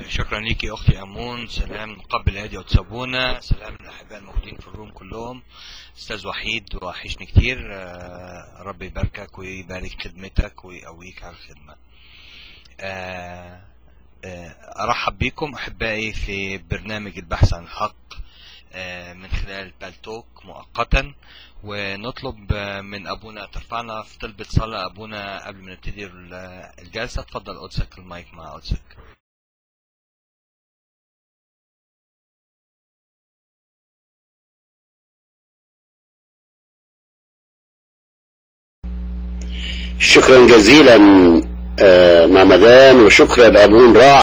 شكرا ليكي اختي امون سلام مقبل هادي وتسابونا سلام للاحباء الموجودين في الروم كلهم استاذ وحيد وحشني كتير آه، رب يباركك ويبارك خدمتك ويقويك على الخدمه آه، آه، ارحب بكم احبائي في برنامج البحث عن الحق آه، من خلال بالتوك مؤقتا ونطلب آه، من ابونا ترفعنا في طلبة صلاة ابونا قبل ما نبتدي ال- الجلسة اتفضل قدسك المايك مع قدسك شكرا جزيلا آه، معمدان وشكرا أبون راع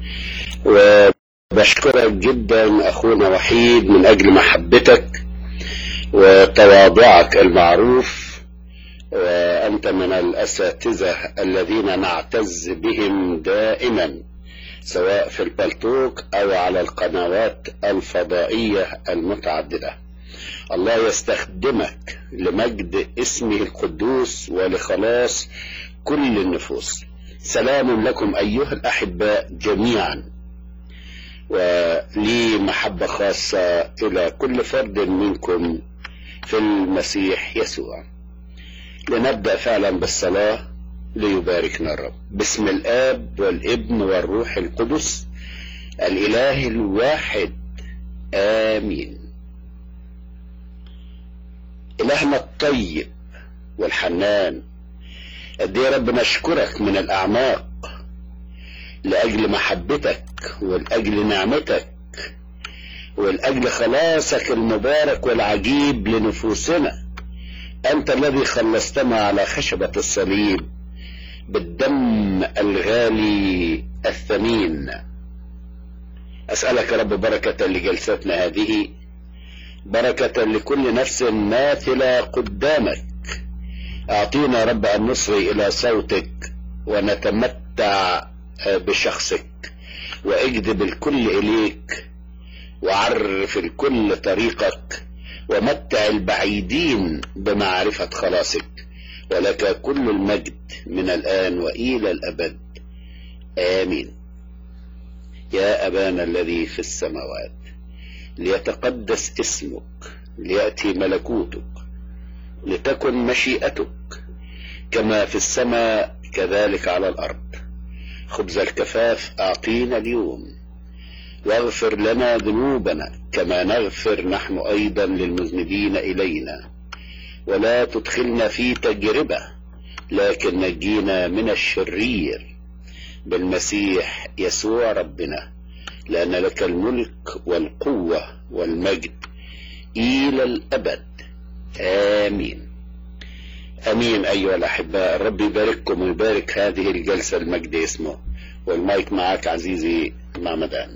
وبشكرك جدا أخونا وحيد من أجل محبتك وتواضعك المعروف وأنت من الأساتذة الذين نعتز بهم دائما سواء في البلتوك أو على القنوات الفضائية المتعددة الله يستخدمك لمجد اسمه القدوس ولخلاص كل النفوس سلام لكم أيها الأحباء جميعا ولي محبة خاصة إلى كل فرد منكم في المسيح يسوع لنبدأ فعلا بالصلاة ليباركنا الرب باسم الآب والابن والروح القدس الإله الواحد آمين إلهنا الطيب والحنان قد إيه يا رب نشكرك من الأعماق لأجل محبتك ولأجل نعمتك ولأجل خلاصك المبارك والعجيب لنفوسنا أنت الذي خلصتنا على خشبة الصليب بالدم الغالي الثمين أسألك يا رب بركة لجلستنا هذه بركة لكل نفس ماثلة قدامك أعطينا يا رب أن نصغي إلى صوتك ونتمتع بشخصك واجذب الكل إليك وعرف الكل طريقك ومتع البعيدين بمعرفة خلاصك ولك كل المجد من الآن وإلى الأبد آمين يا أبانا الذي في السماوات ليتقدس اسمك ليأتي ملكوتك لتكن مشيئتك كما في السماء كذلك على الأرض خبز الكفاف أعطينا اليوم واغفر لنا ذنوبنا كما نغفر نحن أيضا للمذنبين إلينا ولا تدخلنا في تجربة لكن نجينا من الشرير بالمسيح يسوع ربنا لأن لك الملك والقوة والمجد إلى الأبد آمين أمين أيها الأحباء الرب يبارككم ويبارك هذه الجلسة المجد اسمه والمايك معك عزيزي معمدان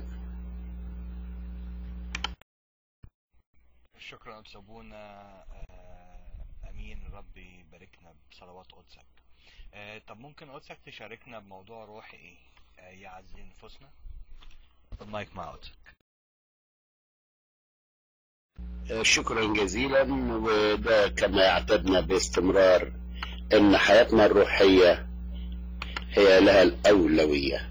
شكرا أستاذ أبونا آه، أمين ربي يباركنا بصلوات قدسك آه، طب ممكن قدسك تشاركنا بموضوع روحي إيه آه، يعزي نفوسنا المايك مع قدسك شكرا جزيلا وده كما اعتدنا باستمرار ان حياتنا الروحية هي لها الأولوية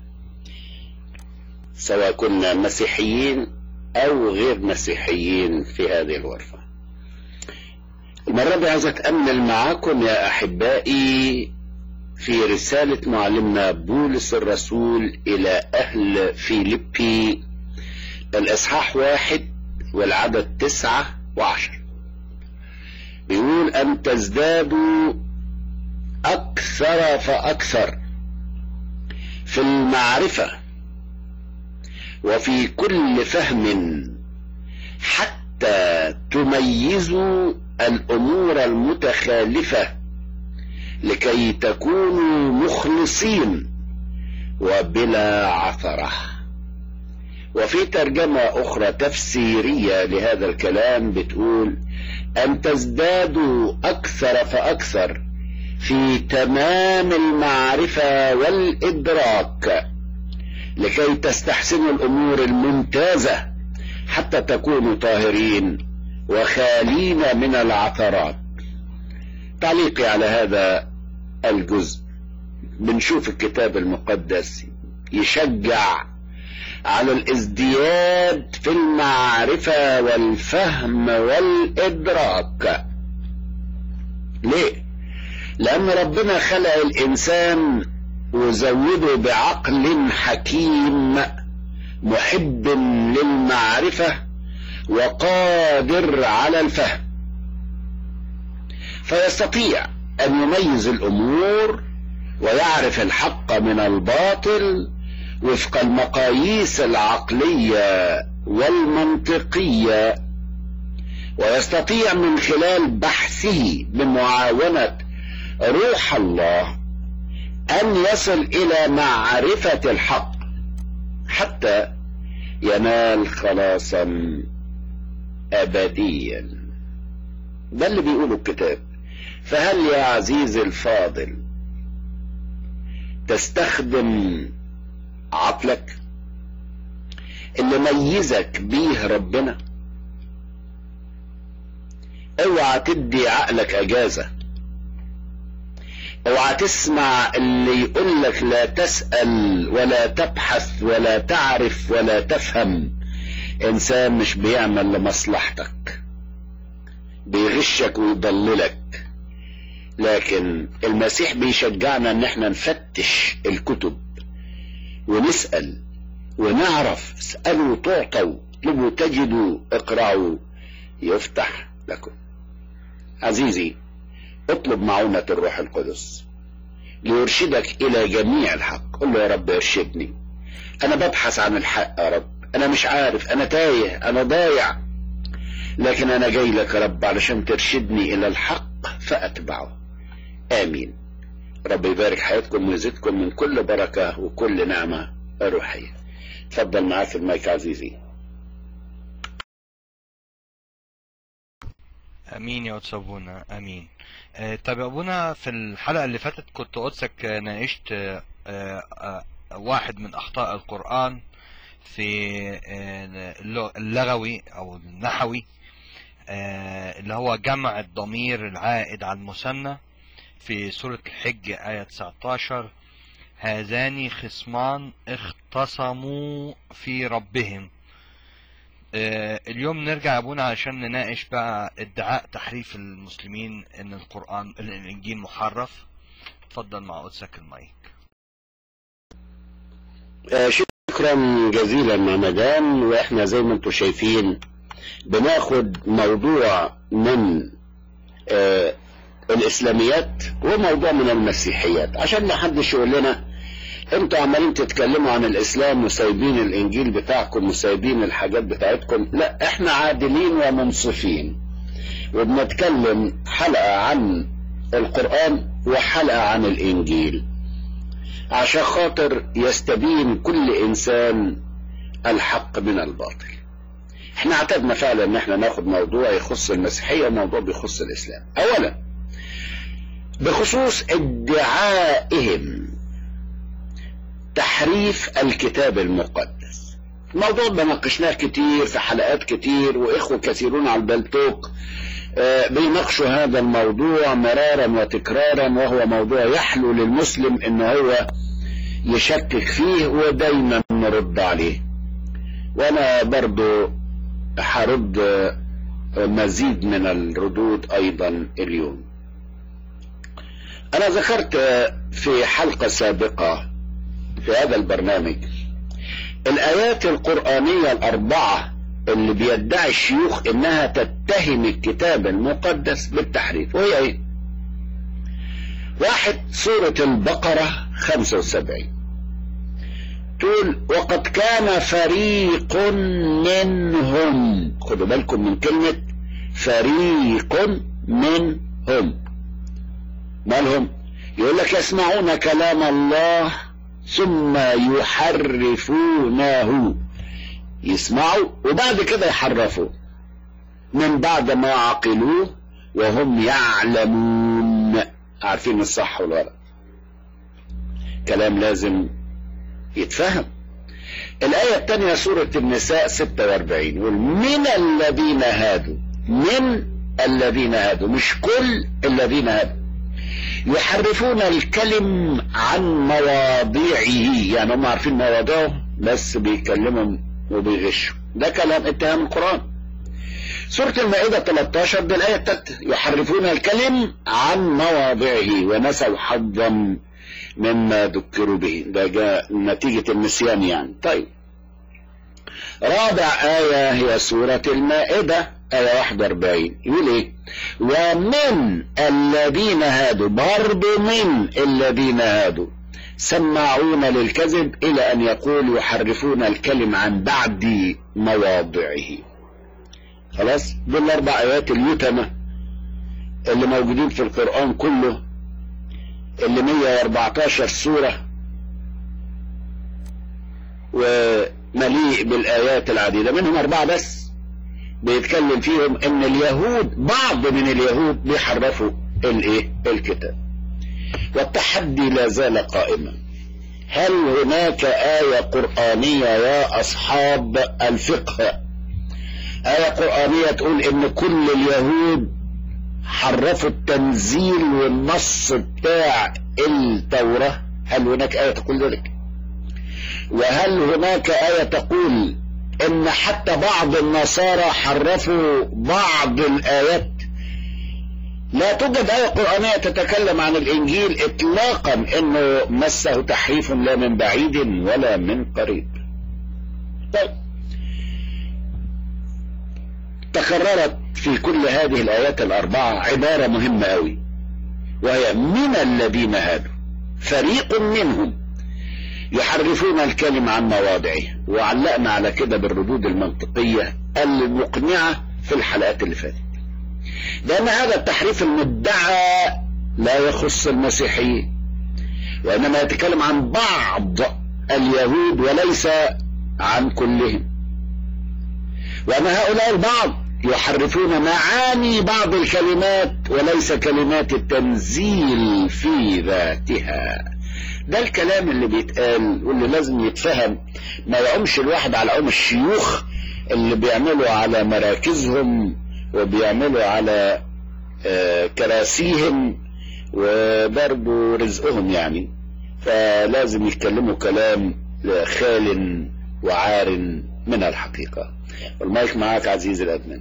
سواء كنا مسيحيين أو غير مسيحيين في هذه الغرفة المرة دي عايز أتأمل معاكم يا أحبائي في رسالة معلمنا بولس الرسول إلى أهل فيليبي الإصحاح واحد والعدد تسعة وعشر بيقول أن تزدادوا أكثر فأكثر في المعرفة وفي كل فهم حتى تميزوا الأمور المتخالفة لكي تكونوا مخلصين وبلا عثره وفي ترجمة أخرى تفسيرية لهذا الكلام بتقول أن تزدادوا أكثر فأكثر في تمام المعرفة والإدراك لكي تستحسنوا الأمور الممتازة حتى تكونوا طاهرين وخالين من العثرات تعليقي على هذا الجزء بنشوف الكتاب المقدس يشجع على الازدياد في المعرفة والفهم والإدراك ليه؟ لأن ربنا خلق الإنسان وزوده بعقل حكيم محب للمعرفة وقادر على الفهم فيستطيع أن يميز الأمور ويعرف الحق من الباطل وفق المقاييس العقلية والمنطقية ويستطيع من خلال بحثه بمعاونة روح الله أن يصل إلى معرفة الحق حتى ينال خلاصا أبديا ده اللي بيقوله الكتاب فهل يا عزيزي الفاضل تستخدم عقلك اللي ميزك بيه ربنا اوعى تدي عقلك اجازة اوعى تسمع اللي يقولك لا تسأل ولا تبحث ولا تعرف ولا تفهم انسان مش بيعمل لمصلحتك بيغشك ويضللك لكن المسيح بيشجعنا ان احنا نفتش الكتب ونسأل ونعرف اسألوا تعطوا اطلبوا تجدوا اقرأوا يفتح لكم عزيزي اطلب معونة الروح القدس ليرشدك الى جميع الحق قل له يا رب ارشدني انا ببحث عن الحق يا رب انا مش عارف انا تايه انا ضايع لكن انا جاي لك يا رب علشان ترشدني الى الحق فاتبعه امين رب يبارك حياتكم ويزيدكم من كل بركة وكل نعمة روحية تفضل معاك المايك عزيزي امين يا قدس ابونا امين آه، طب يا ابونا في الحلقه اللي فاتت كنت قدسك آه، ناقشت آه، آه، واحد من اخطاء القران في آه، اللغ- اللغوي او النحوي آه، اللي هو جمع الضمير العائد على المثنى في سورة الحج آية 19 هذان خصمان اختصموا في ربهم آه، اليوم نرجع يا ابونا علشان نناقش بقى ادعاء تحريف المسلمين ان القرآن ان الانجيل محرف اتفضل مع قدسك المايك آه، شكرا جزيلا مدام واحنا زي ما انتم شايفين بناخد موضوع من آه، الاسلاميات وموضوع من المسيحيات عشان ما حدش يقول لنا انتوا عمالين تتكلموا عن الاسلام وسايبين الانجيل بتاعكم وسايبين الحاجات بتاعتكم لا احنا عادلين ومنصفين وبنتكلم حلقة عن القرآن وحلقة عن الانجيل عشان خاطر يستبين كل انسان الحق من الباطل احنا اعتدنا فعلا ان احنا ناخد موضوع يخص المسيحية وموضوع بيخص الاسلام اولا بخصوص ادعائهم تحريف الكتاب المقدس الموضوع ده ناقشناه كتير في حلقات كتير واخوة كثيرون على البلتوك آه، بيناقشوا هذا الموضوع مرارا وتكرارا وهو موضوع يحلو للمسلم ان هو يشكك فيه ودايما نرد عليه وانا برضو هرد آه، مزيد من الردود ايضا اليوم انا ذكرت آه، في حلقة سابقة في هذا البرنامج الآيات القرآنية الأربعة اللي بيدعي الشيوخ إنها تتهم الكتاب المقدس بالتحريف وهي إيه؟ واحد سورة البقرة 75 تقول وقد كان فريق منهم خدوا بالكم من كلمة فريق منهم مالهم يقول لك يسمعون كلام الله ثم يحرفونه يسمعوا وبعد كده يحرفوا من بعد ما عقلوه وهم يعلمون عارفين الصح والغلط كلام لازم يتفهم الآية الثانية سورة النساء 46 يقول من الذين هادوا من الذين هادوا مش كل الذين هادوا يحرفون الكلم عن مواضيعه يعني هم عارفين مواضعه بس بيكلمهم وبيغشوا ده كلام اتهام القرآن سورة المائدة 13 دي الآية التالتة يحرفون الكلم عن مواضعه ونسوا حظا مما ذكروا به ده جاء نتيجة النسيان يعني طيب رابع آية هي سورة المائدة آية 41 يقول إيه ومن الذين هادوا برضو من الذين هادوا سماعون للكذب إلى أن يقول يحرفون الكلم عن بعد مواضعه خلاص دول الأربع آيات اليتمة اللي موجودين في القرآن كله اللي 114 سورة ومليء بالآيات العديدة منهم أربعة بس بيتكلم فيهم إن اليهود بعض من اليهود بيحرفوا الإيه الكتاب والتحدي لا زال قائما هل هناك آية قرآنية يا أصحاب الفقه آية قرآنية تقول إن كل اليهود حرفوا التنزيل والنص بتاع التوراة هل هناك آية تقول ذلك وهل هناك آية تقول إن حتى بعض النصارى حرفوا بعض الآيات لا توجد آية قرآنية تتكلم عن الإنجيل إطلاقا إنه مسه تحريف لا من بعيد ولا من قريب طيب تكررت في كل هذه الآيات الأربعة عبارة مهمة أوي وهي من الذين هادوا فريق منهم يحرفون الكلمة عن مواضعه وعلقنا على كده بالردود المنطقية المقنعة في الحلقات اللي فاتت لأن هذا التحريف المدعى لا يخص المسيحيين وإنما يتكلم عن بعض اليهود وليس عن كلهم وأن هؤلاء البعض يحرفون معاني بعض الكلمات وليس كلمات التنزيل في ذاتها ده الكلام اللي بيتقال واللي لازم يتفهم ما يقومش الواحد على قوم الشيوخ اللي بيعملوا على مراكزهم وبيعملوا على كراسيهم وبرضه رزقهم يعني فلازم يتكلموا كلام خال وعار من الحقيقة والمايك معاك عزيزي الأدمن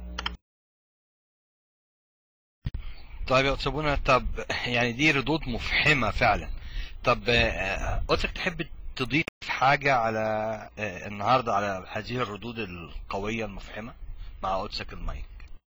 طيب يا أستاذ طب يعني دي ردود مفحمة فعلا طب قلتك تحب تضيف حاجة على النهاردة على هذه الردود القوية المفحمة مع قدسك المايك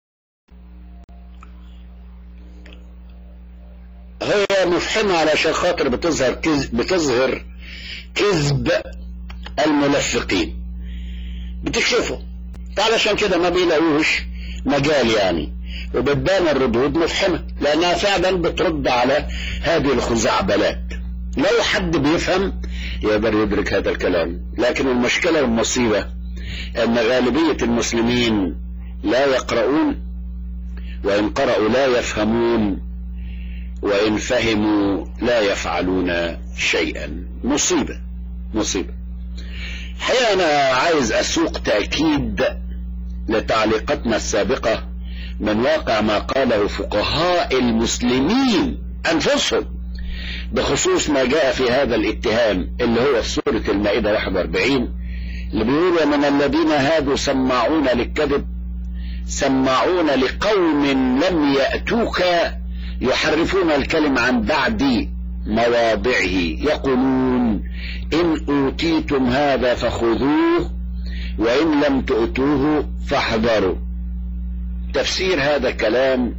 هي مفحمة علشان خاطر بتظهر كذب بتظهر كذب الملفقين بتكشفه علشان كده ما بيلاقوش مجال يعني وبتبان الردود مفحمة لأنها فعلا بترد على هذه الخزعبلات لو حد بيفهم يقدر يدرك هذا الكلام لكن المشكلة والمصيبة أن غالبية المسلمين لا يقرؤون وإن قرأوا لا يفهمون وإن فهموا لا يفعلون شيئا مصيبة مصيبة الحقيقة أنا عايز أسوق تأكيد لتعليقاتنا السابقة من واقع ما قاله فقهاء المسلمين أنفسهم بخصوص ما جاء في هذا الاتهام اللي هو في سورة المائدة 41 اللي بيقول ومن الذين هادوا سماعون للكذب سماعون لقوم لم يأتوك يحرفون الكلم عن بعد مواضعه يقولون إن أوتيتم هذا فخذوه وإن لم تؤتوه فاحذروا تفسير هذا الكلام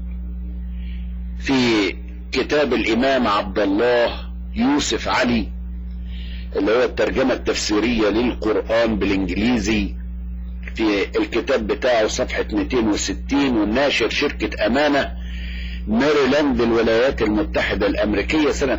في كتاب الإمام عبد الله يوسف علي اللي هو الترجمة التفسيرية للقرآن بالإنجليزي في الكتاب بتاعه صفحة 260 والناشر شركة أمانة ميريلاند الولايات المتحدة الأمريكية سنة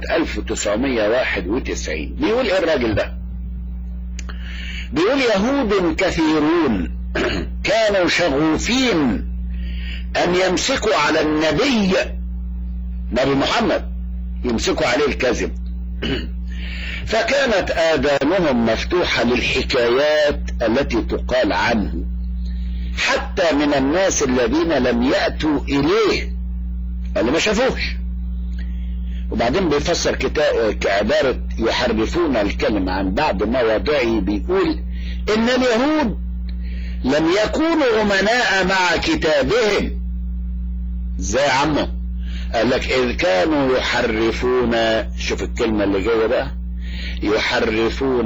1991 بيقول إيه الراجل ده بيقول يهود كثيرون كانوا شغوفين أن يمسكوا على النبي نبي محمد يمسكوا عليه الكذب فكانت آذانهم مفتوحة للحكايات التي تقال عنه حتى من الناس الذين لم يأتوا إليه اللي ما شافوش وبعدين بيفسر كتاب كعبارة يحرفون الكلمة عن بعض مواضعه بيقول إن اليهود لم يكونوا أمناء مع كتابهم ازاي يا عمو قال لك إذ كانوا يحرفون شوف الكلمة اللي جاية بقى يحرفون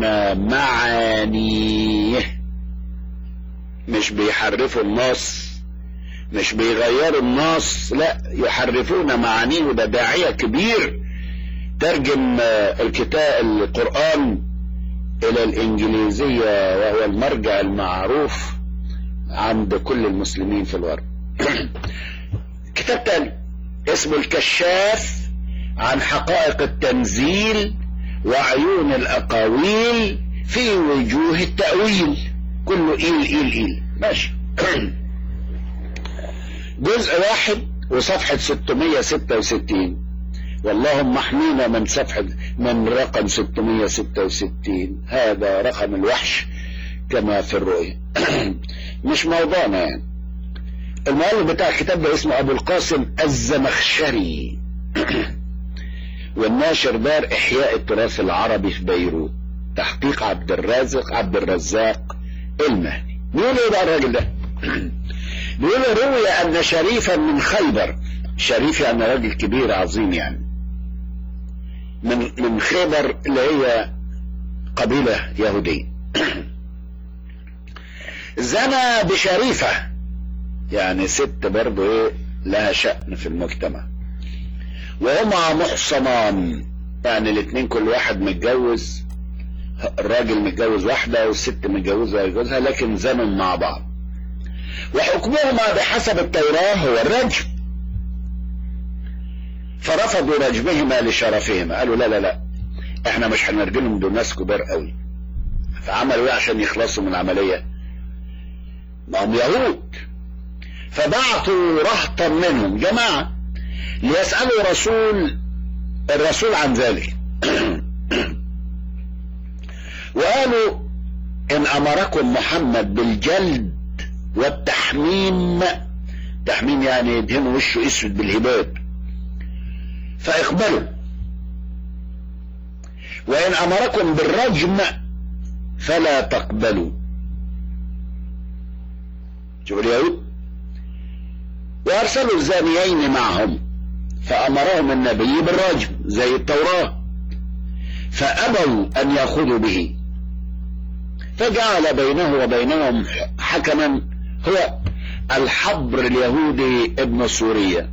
معانيه مش بيحرفوا النص مش بيغيروا النص لا يحرفون معانيه وده داعية كبير ترجم الكتاب القرآن إلى الإنجليزية وهو المرجع المعروف عند كل المسلمين في الغرب كتاب تاني اسمه الكشاف عن حقائق التنزيل وعيون الأقاويل في وجوه التأويل كله إيل إيل إيل ماشي جزء واحد وصفحة 666 واللهم احمينا من صفحة من رقم 666 هذا رقم الوحش كما في الرؤية مش موضوعنا يعني المؤلف بتاع الكتاب ده اسمه ابو القاسم الزمخشري والناشر دار احياء التراث العربي في بيروت تحقيق عبد الرازق عبد الرزاق المهدي بيقول ايه بقى الراجل ده بيقول روي ان شريفا من خيبر شريف يعني راجل كبير عظيم يعني من من خيبر اللي هي قبيلة يهودية زنى بشريفة يعني ست برضه ايه لها شأن في المجتمع وهما محصنان يعني الاتنين كل واحد متجوز الراجل متجوز واحدة والست متجوزة جوزها لكن زنوا مع بعض وحكمهما بحسب التوراة هو الرجم فرفضوا رجمهما لشرفهما قالوا لا لا لا احنا مش هنرجمهم دول ناس كبار قوي فعملوا ايه عشان يخلصوا من العملية ما هم يهود فبعثوا رهطا منهم جماعة ليسألوا رسول الرسول عن ذلك وقالوا ان امركم محمد بالجلد والتحميم تحميم يعني يدهنوا وشه اسود بالهباب فاقبلوا وان امركم بالرجم فلا تقبلوا شوفوا اليهود وارسلوا الزانيين معهم فامرهم النبي بالرجم زي التوراه فابوا ان ياخذوا به فجعل بينه وبينهم حكما هو الحبر اليهودي ابن سوريا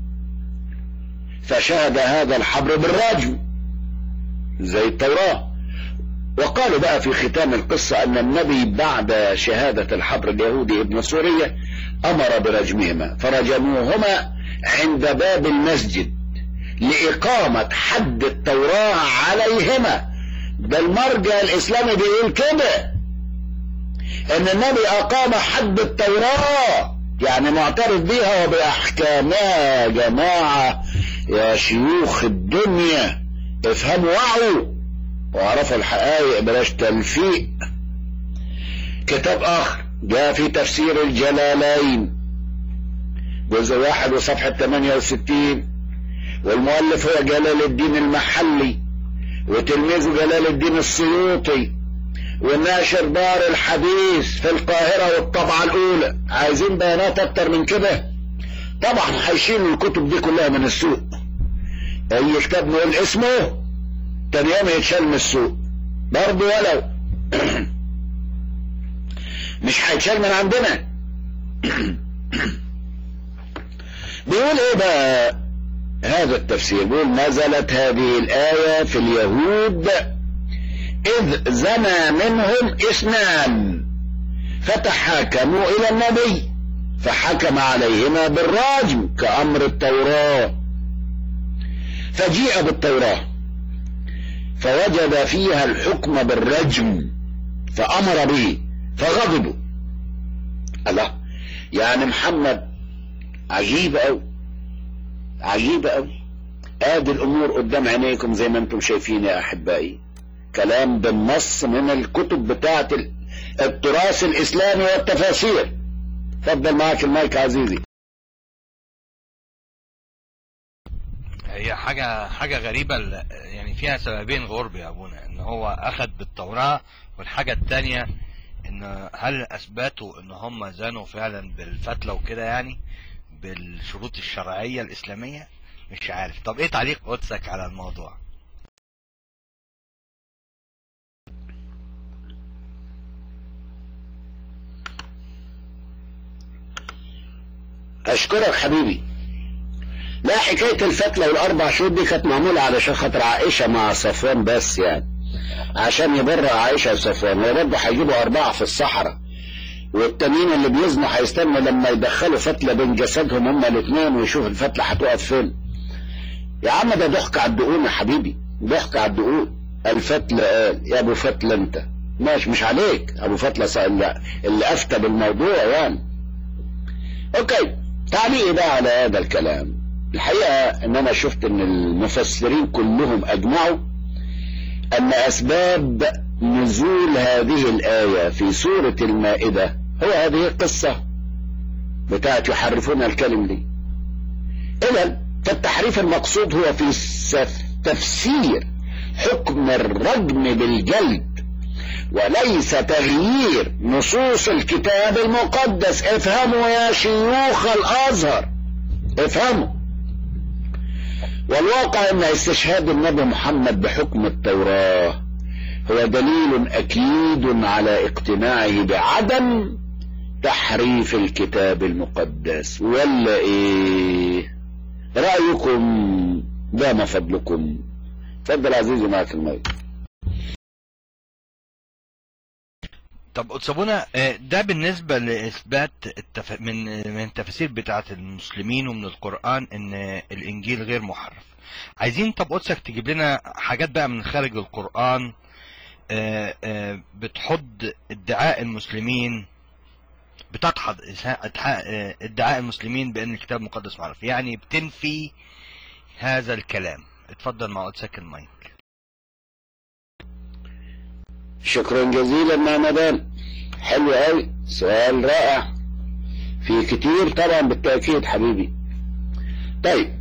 فشهد هذا الحبر بالرجم زي التوراة وقالوا بقى في ختام القصة أن النبي بعد شهادة الحبر اليهودي ابن سوريا أمر برجمهما فرجموهما عند باب المسجد لإقامة حد التوراة عليهما ده المرجع الإسلامي بيقول كده إن النبي أقام حد التوراة يعني معترف بيها وبأحكامها يا جماعة يا شيوخ الدنيا افهموا وعوا واعرفوا الحقائق بلاش تلفيق كتاب آخر جاء في تفسير الجلالين جزء واحد وصفحة 68 والمؤلف هو جلال الدين المحلي وتلميذه جلال الدين السيوطي والناشر دار الحديث في القاهرة والطبعة الأولى عايزين بيانات أكتر من كده طبعا هيشيلوا الكتب دي كلها من السوق أي كتاب نقول اسمه تاني يوم يتشال من السوق برضه ولو مش هيتشال من عندنا بيقول ايه بقى هذا التفسير بيقول نزلت هذه الآية في اليهود إذ زنى منهم اثنان فتحاكموا إلى النبي فحكم عليهما بالراجم كأمر التوراة فجيء بالتوراة فوجد فيها الحكم بالرجم فأمر به فغضبوا الله يعني محمد عجيب أوي عجيب أوي ادي الامور قدام عينيكم زي ما انتم شايفين يا احبائي كلام بالنص من الكتب بتاعه التراث الاسلامي والتفاسير تفضل معك المايك عزيزي هي حاجة حاجة غريبة ال- يعني فيها سببين غرب يا ابونا ان هو اخذ بالتوراة والحاجة التانية ان هل اثبتوا ان هم زانوا فعلا بالفتلة وكده يعني بالشروط الشرعية الاسلامية مش عارف طب ايه تعليق قدسك على الموضوع اشكرك حبيبي لا حكاية الفتلة والاربع شهور دي كانت معمولة علشان خاطر عائشة مع صفوان بس يعني عشان يبرع عائشة وصفوان هو برضه هيجيبوا اربعة في الصحراء والتانيين اللي بيزنوا هيستنوا لما يدخلوا فتلة بين جسدهم هما الاثنين ويشوف الفتلة هتقف فين يا عم ده ضحك على الدقون يا حبيبي ضحك على الدقون الفتلة قال يا ابو فتلة انت ماشي مش عليك ابو فتلة ص- اللي اللي افتى بالموضوع يعني اوكي تعليقي بقى على هذا الكلام الحقيقة ان انا شفت ان المفسرين كلهم اجمعوا ان اسباب نزول هذه الاية في سورة المائدة هو هذه القصة بتاعت يحرفون الكلم دي اذا فالتحريف المقصود هو في س- تفسير حكم الرجم بالجلد وليس تغيير نصوص الكتاب المقدس افهموا يا شيوخ الازهر افهموا والواقع ان استشهاد النبي محمد بحكم التوراة هو دليل اكيد على اقتناعه بعدم تحريف الكتاب المقدس ولا ايه رأيكم دام فضلكم تفضل عزيزي معك المايك طب أتسابونا آه، ده بالنسبة لإثبات التف... من من التفاسير بتاعة المسلمين ومن القرآن إن الإنجيل غير محرف. عايزين طب قدسك تجيب لنا حاجات بقى من خارج القرآن آه، آه، بتحض ادعاء المسلمين بتدحض إسها- إدحاء- آه، ادعاء المسلمين بأن الكتاب المقدس محرف، يعني بتنفي هذا الكلام. اتفضل مع قدسك المايك. شكرا جزيلا معمدان حلو قوي سؤال رائع في كتير طبعا بالتأكيد حبيبي طيب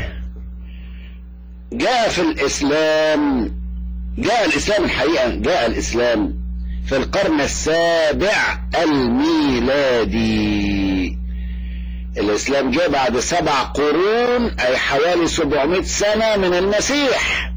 جاء في الإسلام جاء الإسلام الحقيقة جاء الإسلام في القرن السابع الميلادي الإسلام جاء بعد سبع قرون أي حوالي 700 سنة من المسيح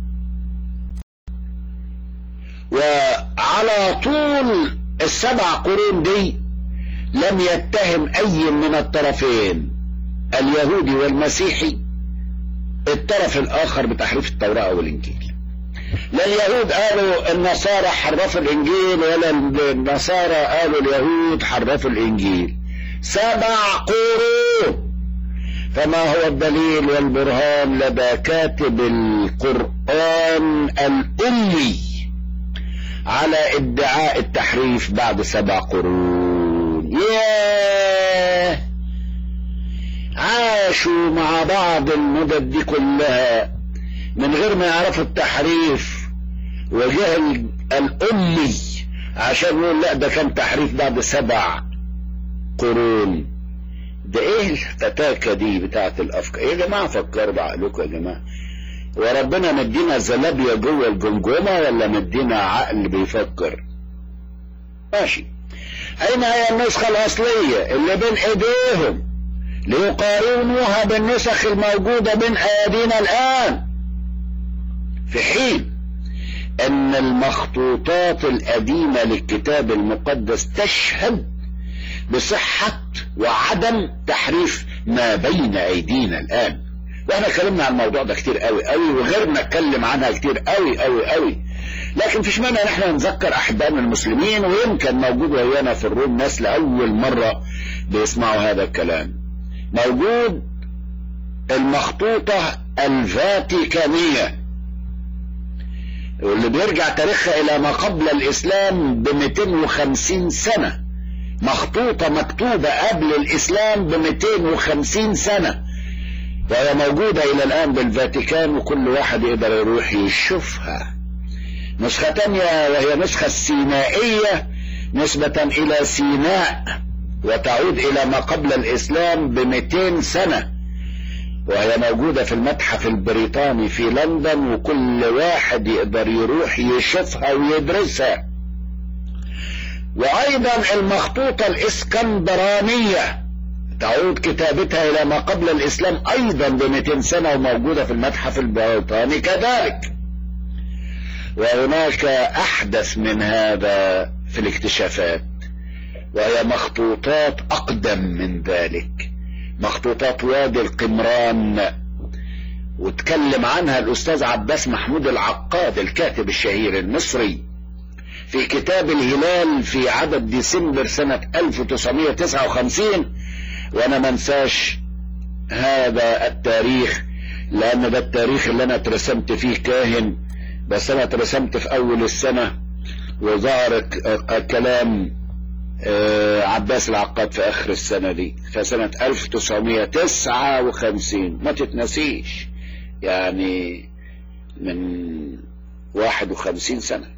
وعلى طول السبع قرون دي لم يتهم اي من الطرفين اليهودي والمسيحي الطرف الاخر بتحريف التوراة او الانجيل لا اليهود قالوا النصارى حرفوا الانجيل ولا النصارى قالوا اليهود حرفوا الانجيل سبع قرون فما هو الدليل والبرهان لدى كاتب القرآن الأمي على ادعاء التحريف بعد سبع قرون ياه عاشوا مع بعض المدد دي كلها من غير ما يعرفوا التحريف وجهل الأمي عشان يقول لا ده كان تحريف بعد سبع قرون ده ايه الفتاكة دي بتاعت الافكار يا جماعة فكروا بعقلكم يا جماعة وربنا مدينا زلابيا جوه الجمجمة ولا مدينا عقل بيفكر ماشي اين هي النسخة الاصلية اللي بين ايديهم ليقارنوها بالنسخ الموجودة بين ايدينا الان في حين ان المخطوطات القديمة للكتاب المقدس تشهد بصحة وعدم تحريف ما بين ايدينا الان واحنا اتكلمنا عن الموضوع ده كتير قوي قوي وغيرنا اتكلم عنها كتير قوي قوي قوي لكن فيش مانع ان احنا نذكر احبائنا المسلمين ويمكن موجود ويانا في الروم ناس لاول مره بيسمعوا هذا الكلام موجود المخطوطه الفاتيكانيه واللي بيرجع تاريخها الى ما قبل الاسلام ب 250 سنه مخطوطه مكتوبه قبل الاسلام ب 250 سنه وهي موجودة إلى الآن بالفاتيكان وكل واحد يقدر يروح يشوفها نسخة تانية وهي نسخة السينائية نسبة إلى سيناء وتعود إلى ما قبل الإسلام ب 200 سنة وهي موجودة في المتحف البريطاني في لندن وكل واحد يقدر يروح يشوفها ويدرسها وأيضا المخطوطة الإسكندرانية تعود كتابتها إلى ما قبل الإسلام أيضا ب 200 سنة وموجودة في المتحف البريطاني كذلك وهناك أحدث من هذا في الاكتشافات وهي مخطوطات أقدم من ذلك مخطوطات وادي القمران وتكلم عنها الأستاذ عباس محمود العقاد الكاتب الشهير المصري في كتاب الهلال في عدد ديسمبر سنة 1959 وأنا منساش هذا التاريخ لأن ده التاريخ اللي أنا اترسمت فيه كاهن بس أنا اترسمت في أول السنة وظهر كلام عباس العقاد في اخر السنة دي فسنة 1959 ما تتنسيش يعني من 51 سنة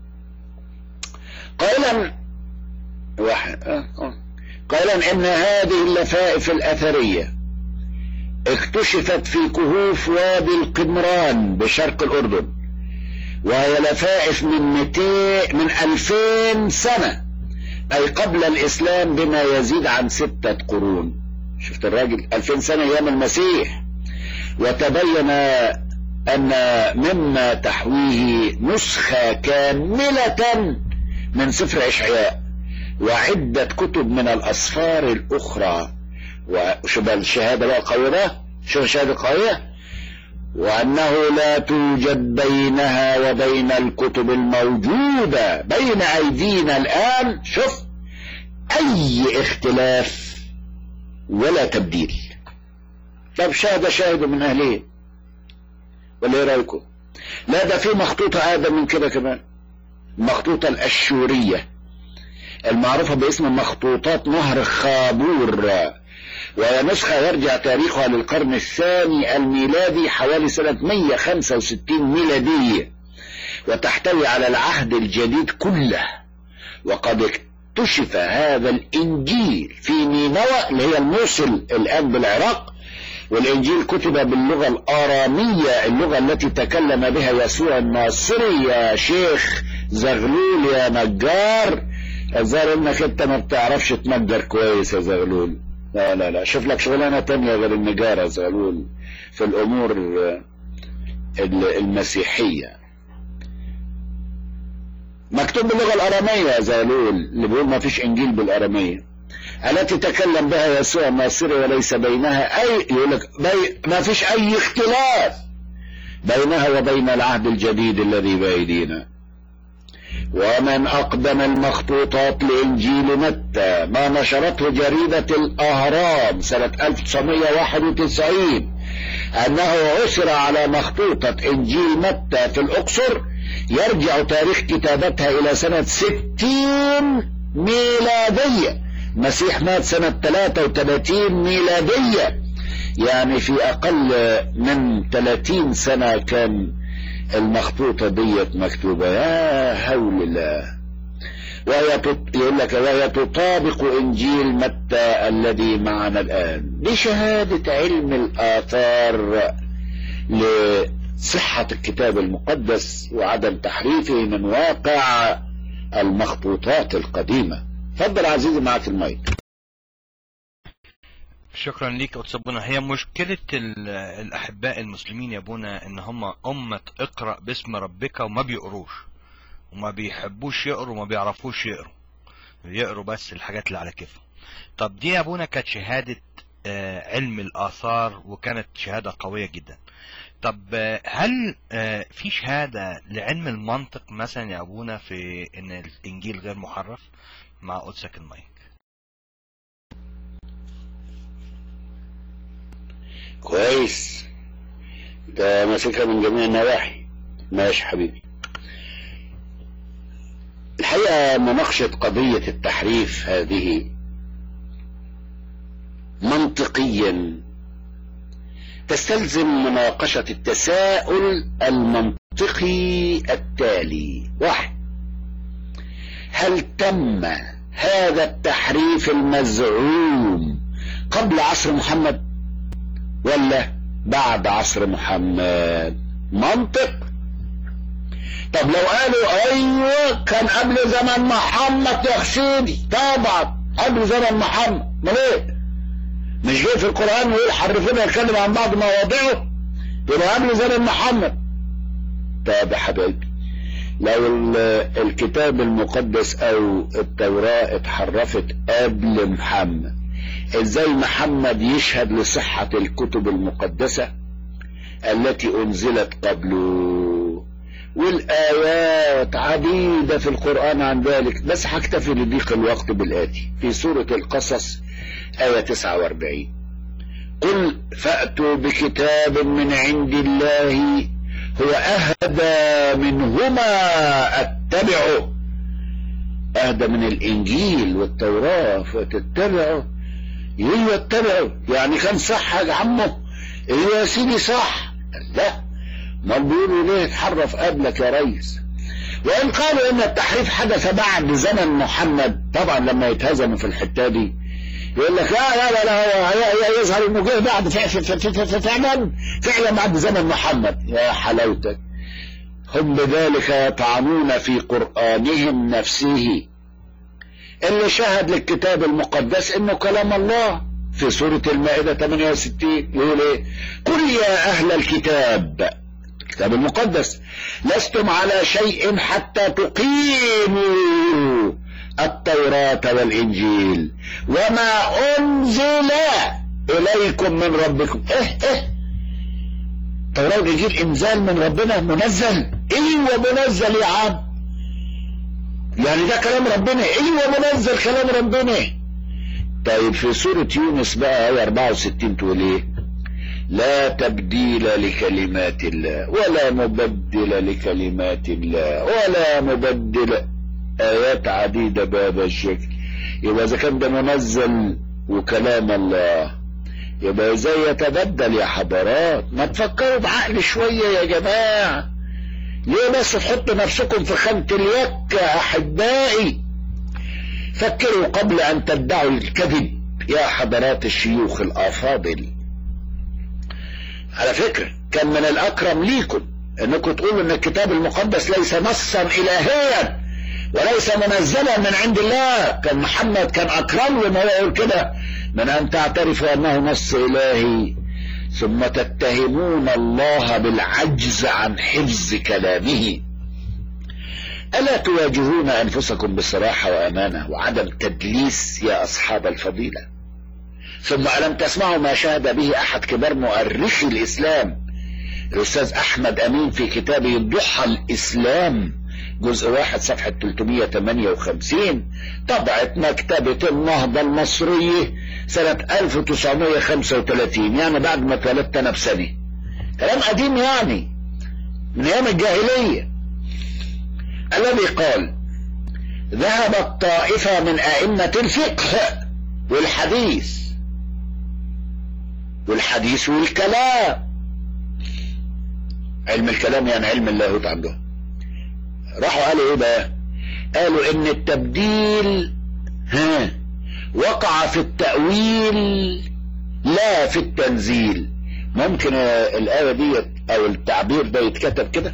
قائلا واحد قائلا ان هذه اللفائف الاثرية اكتشفت في كهوف وادي القمران بشرق الاردن وهي لفائف من 200 من 2000 سنه أي قبل الإسلام بما يزيد عن ستة قرون شفت الراجل ألفين سنة أيام المسيح وتبين أن مما تحويه نسخة كاملة من سفر إشعياء وعدة كتب من الأسفار الأخرى وشوف الشهادة بقى قوية شوف الشهادة قوية وأنه لا توجد بينها وبين الكتب الموجودة بين أيدينا الآن شوف أي اختلاف ولا تبديل طب شاهد شاهد من أهلين ولا إيه رأيكم؟ لا ده في مخطوطة أقدم من كده كمان المخطوطة الأشورية المعروفة باسم مخطوطات نهر خابور وهي نسخة يرجع تاريخها للقرن الثاني الميلادي حوالي سنة 165 ميلادية وتحتوي على العهد الجديد كله وقد اكتشف هذا الإنجيل في نينوى اللي هي الموصل الآن بالعراق والإنجيل كتب باللغة الآرامية اللغة التي تكلم بها يسوع الناصري يا شيخ زغلول يا نجار الظاهر انك انت ما بتعرفش تنجر كويس يا زغلول لا لا لا شوف لك شغلانة تانية غير النجارة زغلول في الأمور المسيحية مكتوب باللغة الأرامية يا زغلول اللي بيقول ما فيش إنجيل بالأرامية التي تكلم بها يسوع الناصري وليس بينها أي يقول لك بي ما فيش أي اختلاف بينها وبين العهد الجديد الذي بأيدينا ومن أقدم المخطوطات لإنجيل متى ما نشرته جريدة الأهرام سنة 1991 أنه عثر على مخطوطة إنجيل متى في الأقصر يرجع تاريخ كتابتها إلى سنة 60 ميلادية مسيح مات سنة 33 ميلادية يعني في أقل من 30 سنة كان المخطوطة ديت مكتوبة يا هول الله وهي تط... يقول لك وهي تطابق إنجيل متى الذي معنا الآن دي شهادة علم الآثار لصحة الكتاب المقدس وعدم تحريفه من واقع المخطوطات القديمة تفضل عزيزي معك المايك شكرا ليك يا أستاذ بونا هي مشكلة الأحباء المسلمين يا ابونا إن هم أمة اقرأ باسم ربك وما بيقروش وما بيحبوش يقروا وما بيعرفوش يقروا يقروا بس الحاجات اللي على كيفهم طب دي يا ابونا كانت شهادة علم الآثار وكانت شهادة قوية جدا طب هل في شهادة لعلم المنطق مثلا يا أبونا في إن الإنجيل غير محرف مع قدسك المايك كويس ده ماسكها من جميع النواحي ماشي حبيبي الحقيقة مناقشة قضية التحريف هذه منطقيا تستلزم مناقشة التساؤل المنطقي التالي واحد هل تم هذا التحريف المزعوم قبل عصر محمد ولا بعد عصر محمد منطق طب لو قالوا ايوه كان قبل زمن محمد يا خشيدي طبعا قبل زمن محمد امال ايه مش جاي في القران ويقول حرفنا يتكلم عن بعض مواضعه يبقى قبل زمن محمد طب يا حبايبي لو الكتاب المقدس او التوراة اتحرفت قبل محمد ازاي محمد يشهد لصحة الكتب المقدسة التي انزلت قبله والايات عديدة في القرآن عن ذلك بس هكتفي لضيق الوقت بالآتي في سورة القصص آية 49 قل فأتوا بكتاب من عند الله هو أهدى منهما أتبعه أهدى من الإنجيل والتوراة فتتبعه ايوه اتبعه يعني كان صح يا عمه ايوه يا سيدي صح لا ما بيقولوا ليه اتحرف قبلك يا ريس وان قالوا ان التحريف حدث بعد زمن محمد طبعا لما يتهزموا في الحته دي يقول لك لا لا لا, لا هو يظهر انه جه بعد فعلا فعلا بعد زمن محمد يا حلاوتك هم بذلك يطعنون في قرآنهم نفسه اللي شهد للكتاب المقدس انه كلام الله في سورة المائدة 68 يقول ايه قل يا اهل الكتاب الكتاب المقدس لستم على شيء حتى تقيموا التوراة والإنجيل وما أنزل إليكم من ربكم إيه إيه التوراة والإنجيل إنزال من ربنا منزل أيوة منزل يا عم يعني ده كلام ربنا أيوة منزل كلام ربنا طيب في سورة يونس بقى آية 64 تقول إيه لا تبديل لكلمات الله ولا مبدل لكلمات الله ولا مبدل آيات عديدة بهذا الشكل يبقى إذا كان ده منزل وكلام الله يبقى ازاي يتبدل يا حضرات ما تفكروا بعقل شوية يا جماعة ليه بس تحطوا نفسكم في خانة اليك يا أحبائي فكروا قبل أن تدعوا الكذب يا حضرات الشيوخ الأفاضل على فكرة كان من الأكرم ليكم أنكم تقولوا أن الكتاب المقدس ليس نصا إلهيا وليس منزلا من عند الله كان محمد كان اكرم له ما يقول كده من ان تعترفوا انه نص الهي ثم تتهمون الله بالعجز عن حفظ كلامه الا تواجهون انفسكم بصراحه وامانه وعدم تدليس يا اصحاب الفضيله ثم الم تسمعوا ما شهد به احد كبار مؤرخي الاسلام الاستاذ احمد امين في كتابه ضحى الاسلام جزء واحد صفحة 358 طبعت مكتبة النهضة المصرية سنة 1935 يعني بعد ما اتولدت أنا بسنة كلام قديم يعني من أيام الجاهلية الذي قال ذهبت طائفة من أئمة الفقه والحديث والحديث والكلام علم الكلام يعني علم اللاهوت عندهم راحوا قالوا ايه بقى قالوا ان التبديل ها وقع في التأويل لا في التنزيل ممكن الآية دي او التعبير ده يتكتب كده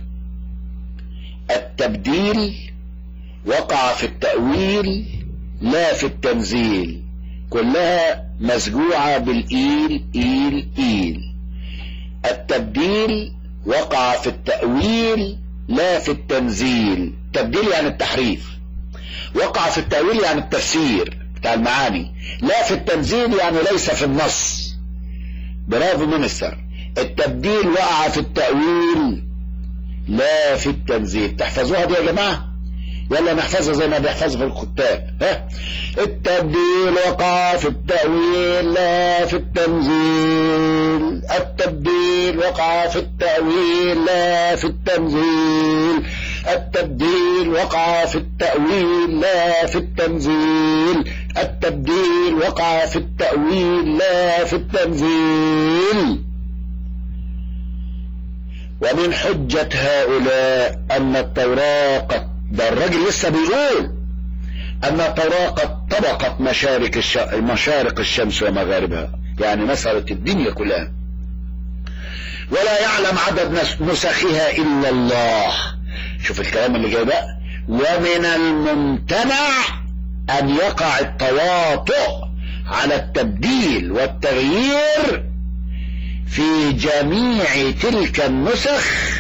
التبديل وقع في التأويل لا في التنزيل كلها مسجوعة بالإيل إيل إيل التبديل وقع في التأويل لا في التنزيل تبديل يعني التحريف وقع في التأويل يعني التفسير بتاع المعاني لا في التنزيل يعني ليس في النص برافو مينستر التبديل وقع في التأويل لا في التنزيل تحفظوها دي يا جماعة يلا نحفظها زي ما بيحفظها في الكتاب ها التبديل وقع في التأويل لا في التنزيل التبديل وقع في التأويل لا في التنزيل التبديل وقع في التأويل لا في التنزيل التبديل وقع في التأويل لا في التنزيل ومن حجة هؤلاء أن التوراة قد ده الراجل لسه بيقول أن التوراة قد طبقت مشارق الش... مشارق الشمس ومغاربها يعني مسألة الدنيا كلها ولا يعلم عدد نس- نسخها إلا الله شوف الكلام اللي جاي بقى ومن الممتنع أن يقع التواطؤ على التبديل والتغيير في جميع تلك النسخ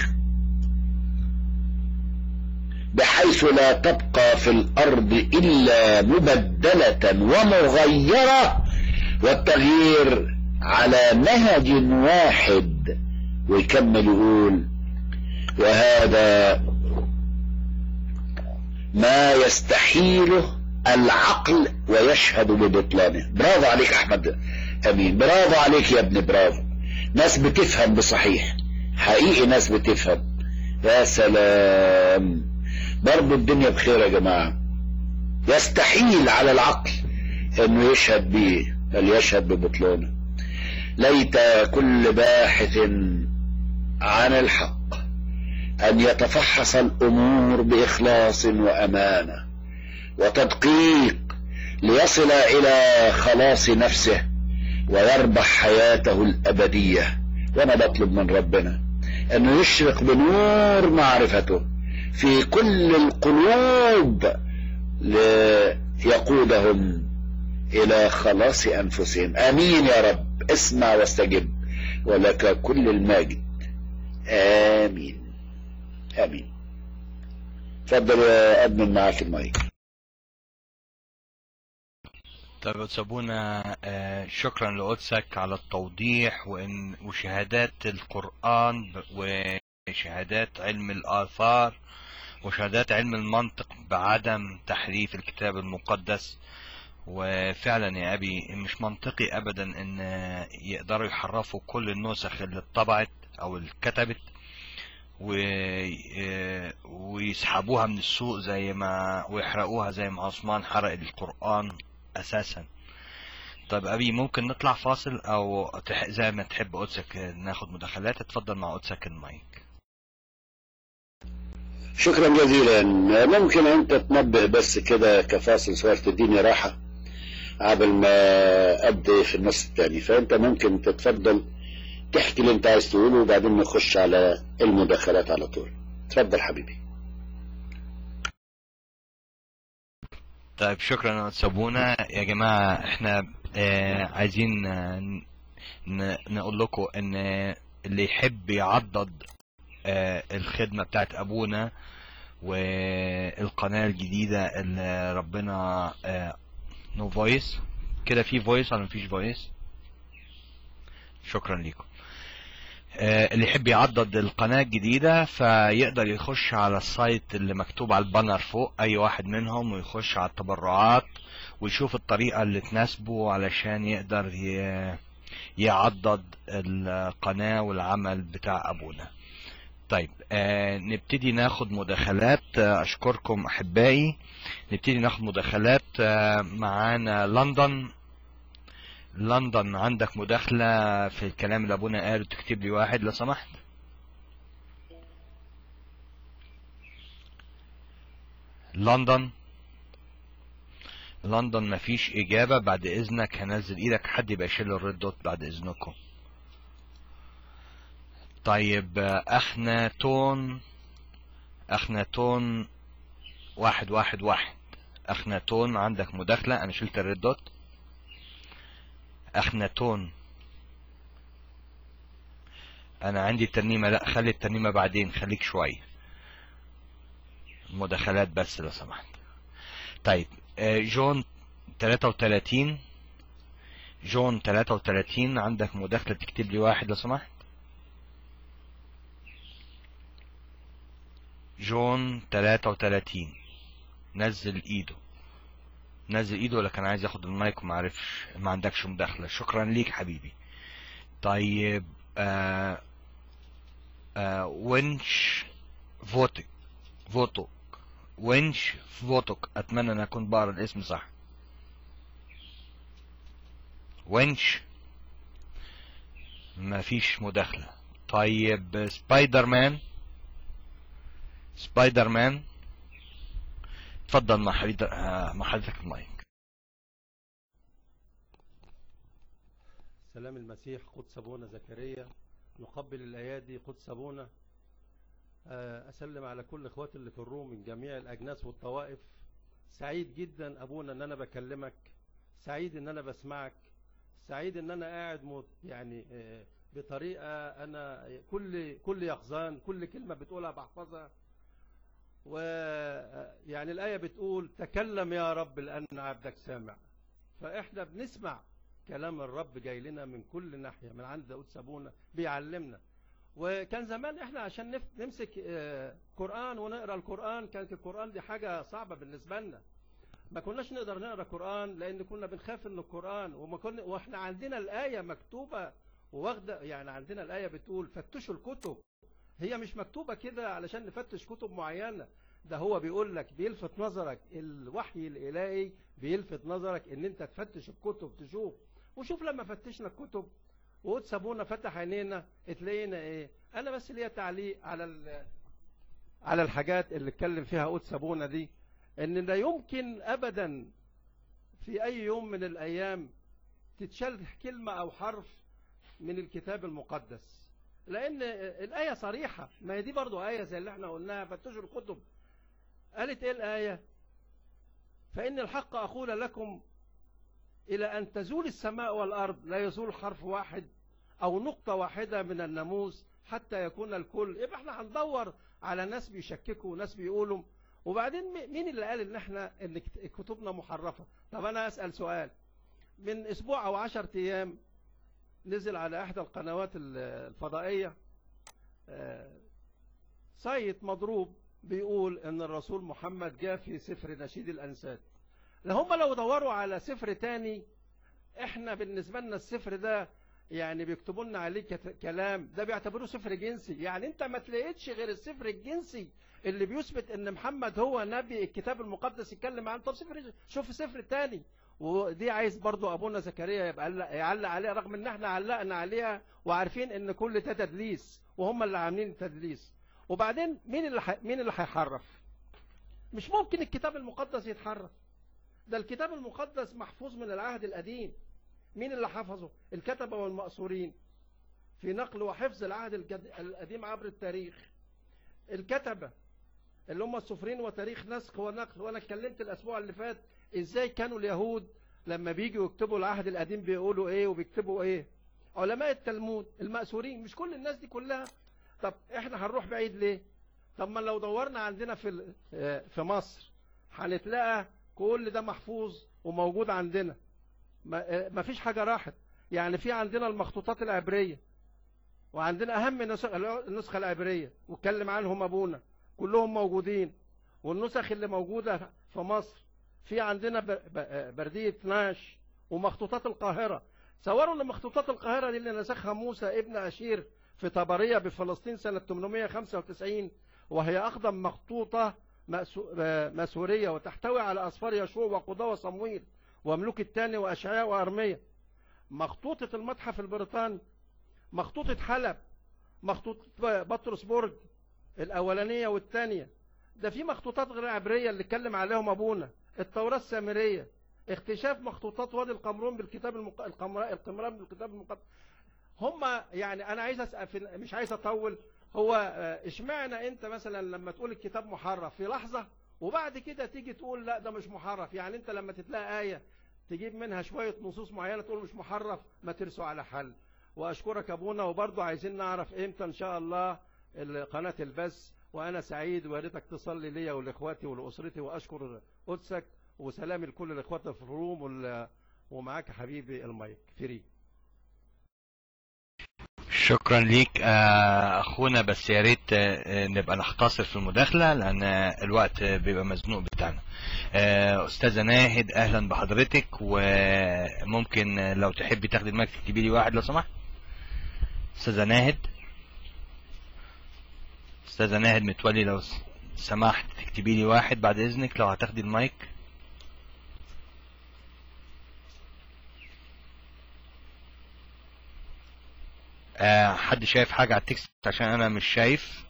بحيث لا تبقى في الأرض إلا مبدلة ومغيرة والتغيير على نهج واحد ويكمل يقول وهذا ما يستحيله العقل ويشهد ببطلانه برافو عليك احمد امين برافو عليك يا ابني برافو ناس بتفهم بصحيح حقيقي ناس بتفهم يا سلام برضو الدنيا بخير يا جماعة يستحيل على العقل انه يشهد بيه بل يشهد ببطلانه ليت كل باحث عن الحق ان يتفحص الامور باخلاص وامانه وتدقيق ليصل الى خلاص نفسه ويربح حياته الابديه وانا بطلب من ربنا انه يشرق بنور معرفته في كل القلوب ليقودهم الى خلاص انفسهم امين يا رب اسمع واستجب ولك كل المجد امين امين اتفضل يا ادمن معاك المايك طيب يا سابونا آه، شكرا لقدسك على التوضيح وإن وشهادات القرآن ب- وشهادات علم الآثار وشهادات علم المنطق بعدم تحريف الكتاب المقدس وفعلا يا أبي مش منطقي أبدا إن يقدروا يحرفوا كل النسخ اللي اتطبعت أو اللي اتكتبت و... آه، ويسحبوها من السوق زي ما ويحرقوها زي ما عثمان حرق القرآن اساسا طب ابي ممكن نطلع فاصل او تح... زي ما تحب قدسك ناخد مداخلات اتفضل مع قدسك المايك شكرا جزيلا ممكن انت تنبه بس كده كفاصل صغير تديني راحة قبل ما ابدا في النص الثاني فانت ممكن تتفضل تحكي اللي انت عايز تقوله وبعدين نخش على المداخلات على طول اتفضل حبيبي طيب شكرا يا سابونا يا جماعة احنا آه عايزين آه، ن... نقول لكم ان اللي يحب يعضد آه الخدمة بتاعت ابونا والقناة الجديدة اللي ربنا آه نو فويس كده في فويس ولا مفيش فويس شكرا لكم آه، اللي يحب يعضد القناة الجديدة فيقدر يخش على السايت اللي مكتوب على البانر فوق أي واحد منهم ويخش على التبرعات ويشوف الطريقة اللي تناسبه علشان يقدر ي- يعضد القناة والعمل بتاع أبونا طيب آه نبتدي ناخد مداخلات آه أشكركم أحبائي نبتدي ناخد مداخلات آه معانا لندن لندن عندك مداخلة في الكلام اللي أبونا قاله تكتب لي واحد لو سمحت لندن لندن مفيش إجابة بعد إذنك هنزل إيدك حد يبقى يشيل الريد دوت بعد إذنكم طيب آه، أخناتون أخناتون واحد واحد واحد أخناتون عندك مداخلة أنا شلت الريد دوت أخناتون أنا عندي الترنيمة لا خلي الترنيمة بعدين خليك شوية مداخلات بس لو سمحت طيب آه، جون 33 جون 33 عندك مداخلة تكتب لي واحد لو سمحت جون 33 نزل ايده نزل ايده ولا كان عايز ياخد المايك وما عرفش ما عندكش مداخلة شكرا ليك حبيبي طيب آه آه ونش فوتك فوتوك ونش فوتوك اتمنى ان اكون بقرا الاسم صح ونش ما فيش مداخلة طيب سبايدر مان سبايدر مان اتفضل مع حضرتك آه، مع حضرتك المايك سلام المسيح قدس ابونا زكريا نقبل الأيادي قدس أبونا آه، أسلم على كل إخواتي اللي في الروم من جميع الأجناس والطوائف سعيد جدا أبونا أن أنا بكلمك سعيد أن أنا بسمعك سعيد أن أنا قاعد مت- يعني آه، بطريقة أنا كل كل يقظان كل كلمة بتقولها بحفظها ويعني الآية بتقول تكلم يا رب لأن عبدك سامع فإحنا بنسمع كلام الرب جاي لنا من كل ناحية من عند داود سابونا بيعلمنا وكان زمان احنا عشان نف- نمسك آه، قرآن ونقرأ القرآن كانت القرآن دي حاجة صعبة بالنسبة لنا ما كناش نقدر نقرأ قرآن لأن كنا بنخاف ان القرآن وما كنا واحنا عندنا الآية مكتوبة وواخدة يعني عندنا الآية بتقول فتشوا الكتب هي مش مكتوبة كده علشان نفتش كتب معينة ده هو بيقول لك بيلفت نظرك الوحي الإلهي بيلفت نظرك ان انت تفتش الكتب تشوف وشوف لما فتشنا الكتب وقد سابونا فتح عينينا تلاقينا ايه انا بس ليا تعليق على ال- على الحاجات اللي اتكلم فيها قد سابونا دي ان لا يمكن ابدا في اي يوم من الايام تتشال كلمة او حرف من الكتاب المقدس لان الايه صريحه ما هي دي برضو ايه زي اللي احنا قلناها فتشوا الكتب قالت ايه الايه فان الحق اقول لكم الى ان تزول السماء والارض لا يزول حرف واحد او نقطه واحده من الناموس حتى يكون الكل يبقى احنا هندور على ناس بيشككوا وناس بيقولوا وبعدين مي- مين اللي قال ان احنا ان كت- كتبنا محرفه طب انا اسال سؤال من اسبوع او عشرة ايام نزل على احدى القنوات ال- الفضائيه آه، سايت مضروب بيقول ان الرسول محمد جاء في سفر نشيد الانساد هم لو دوروا على سفر تاني احنا بالنسبه لنا السفر ده يعني بيكتبوا لنا عليه كت- كلام ده بيعتبروه سفر جنسي يعني انت ما تلاقيتش غير السفر الجنسي اللي بيثبت ان محمد هو نبي الكتاب المقدس يتكلم عنه طب سفر شوف سفر تاني ودي عايز برضو ابونا زكريا يبقى يعلق- يعلق عليها رغم ان احنا علقنا عليها وعارفين ان كل ده تدليس وهم اللي عاملين التدليس وبعدين مين اللي ح... مين اللي هيحرف مش ممكن الكتاب المقدس يتحرف ده الكتاب المقدس محفوظ من العهد القديم مين اللي حفظه الكتبة والمأسورين في نقل وحفظ العهد الجد- القديم عبر التاريخ الكتبة اللي هم السفرين وتاريخ نسخ ونقل وانا اتكلمت الاسبوع اللي فات ازاي كانوا اليهود لما بيجوا يكتبوا العهد القديم بيقولوا ايه وبيكتبوا ايه علماء التلمود المأسورين مش كل الناس دي كلها طب احنا هنروح بعيد ليه طب ما لو دورنا عندنا في ال- آه، في مصر هنتلاقى كل ده محفوظ وموجود عندنا ما آه، ما فيش حاجة راحت يعني في عندنا المخطوطات العبرية وعندنا أهم نسخ- النسخة العبرية واتكلم عنهم أبونا كلهم موجودين والنسخ اللي موجودة في مصر في عندنا ب- ب- بردية 12 ومخطوطات القاهرة تصوروا ان مخطوطات القاهرة دي اللي نسخها موسى ابن أشير في طبرية بفلسطين سنة 895 وهي أقدم مخطوطة مأسو- آه، مسورية وتحتوي على أسفار يشوع وقضاء وصمويل وملوك الثاني وأشعياء وأرمية مخطوطة المتحف البريطاني مخطوطة حلب مخطوطة بطرسبورج الأولانية والثانية ده في مخطوطات غير عبرية اللي اتكلم عليهم أبونا التوراة السامرية اكتشاف مخطوطات وادي القمرون بالكتاب المق... القمر... القمران بالكتاب المقدس هم يعني انا عايز اسال في... مش عايز اطول هو آه، اشمعنى انت مثلا لما تقول الكتاب محرف في لحظه وبعد كده تيجي تقول لا ده مش محرف يعني انت لما تتلاقي ايه تجيب منها شويه نصوص معينه تقول مش محرف ما ترسوا على حل واشكرك ابونا وبرضه عايزين نعرف امتى ان شاء الله ال- قناه البث وانا سعيد ويا ريتك تصلي ليا ولاخواتي ولاسرتي واشكر قدسك وسلامي لكل الاخوات في الروم وال- ومعاك حبيبي المايك فري شكرا ليك آه، اخونا بس يا ريت آه، نبقى نختصر في المداخله لان الوقت بيبقى مزنوق بتاعنا آه، استاذه ناهد اهلا بحضرتك وممكن لو تحبي تاخدي المايك تكتبي لي واحد لو سمحت استاذه ناهد استاذه ناهد متولي لو س- سمحت تكتبي لي واحد بعد اذنك لو هتاخدي المايك آه، حد شايف حاجة على التكست عشان انا مش شايف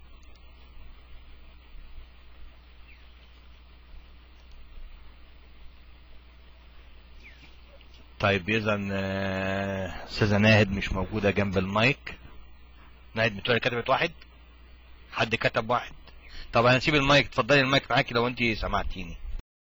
طيب اذا آه، استاذة ناهد مش موجودة جنب المايك ناهد متولي كتبت واحد حد كتب واحد طب انا هسيب المايك اتفضلي المايك معاكي لو انت سمعتيني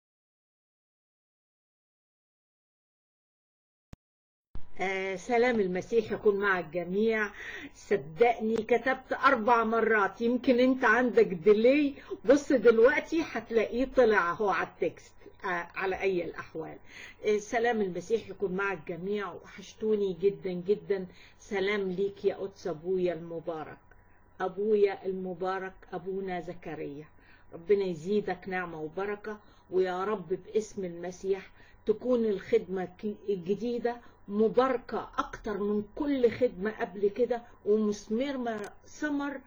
آه سلام المسيح يكون مع الجميع صدقني كتبت أربع مرات يمكن أنت عندك ديلي بص دلوقتي هتلاقيه طلع اهو على التكست آه على أي الأحوال آه سلام المسيح يكون مع الجميع وحشتوني جدا جدا سلام ليك يا قدس أبويا المبارك أبويا المبارك أبونا زكريا ربنا يزيدك نعمة وبركة ويا رب باسم المسيح تكون الخدمة الجديدة مباركة أكتر من كل خدمة قبل كده ومثمر ثمر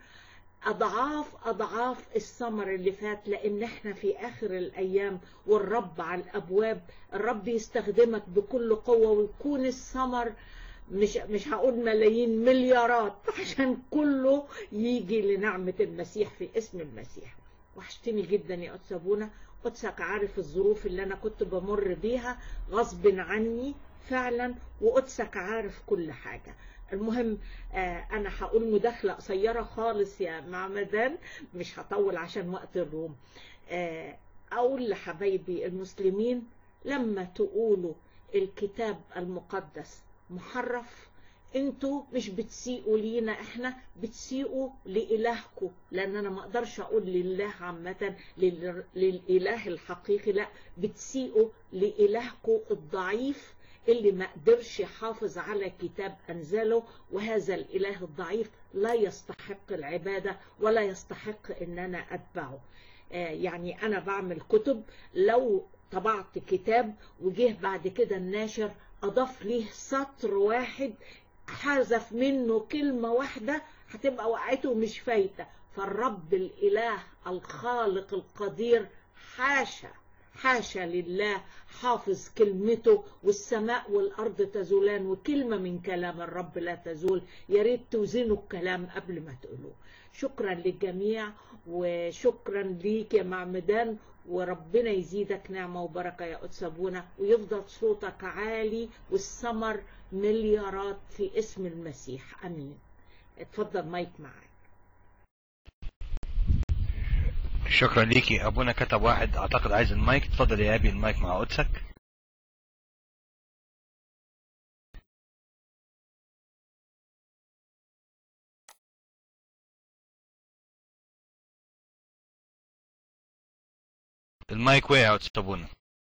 أضعاف أضعاف الثمر اللي فات لأن احنا في آخر الأيام والرب على الأبواب الرب يستخدمك بكل قوة ويكون الثمر مش مش هقول ملايين مليارات عشان كله يجي لنعمة المسيح في اسم المسيح وحشتني جدا يا قدس أبونا قدسك عارف الظروف اللي أنا كنت بمر بيها غصب عني فعلا وقدسك عارف كل حاجة المهم آه أنا هقول مداخلة قصيرة خالص يا معمدان مش هطول عشان وقت الروم آه أقول لحبايبي المسلمين لما تقولوا الكتاب المقدس محرف انتوا مش بتسيئوا لينا احنا بتسيئوا لإلهكم لان انا ما اقدرش اقول لله عامة للإله الحقيقي لا بتسيئوا لإلهكم الضعيف اللي ما قدرش يحافظ على كتاب أنزله وهذا الإله الضعيف لا يستحق العبادة ولا يستحق أن أنا أتبعه آه يعني أنا بعمل كتب لو طبعت كتاب وجه بعد كده الناشر أضاف ليه سطر واحد حذف منه كلمة واحدة هتبقى وقعته مش فايتة فالرب الإله الخالق القدير حاشا حاشا لله حافظ كلمته والسماء والأرض تزولان وكلمة من كلام الرب لا تزول يا ريت توزنوا الكلام قبل ما تقولوه شكرا للجميع وشكرا ليك يا معمدان وربنا يزيدك نعمة وبركة يا قدس أبونا ويفضل صوتك عالي والثمر مليارات في اسم المسيح أمين اتفضل مايك معاك شكرا ليكي ابونا كتب واحد اعتقد عايز المايك اتفضل يا ابي المايك مع قدسك المايك وقع يا قدس ابونا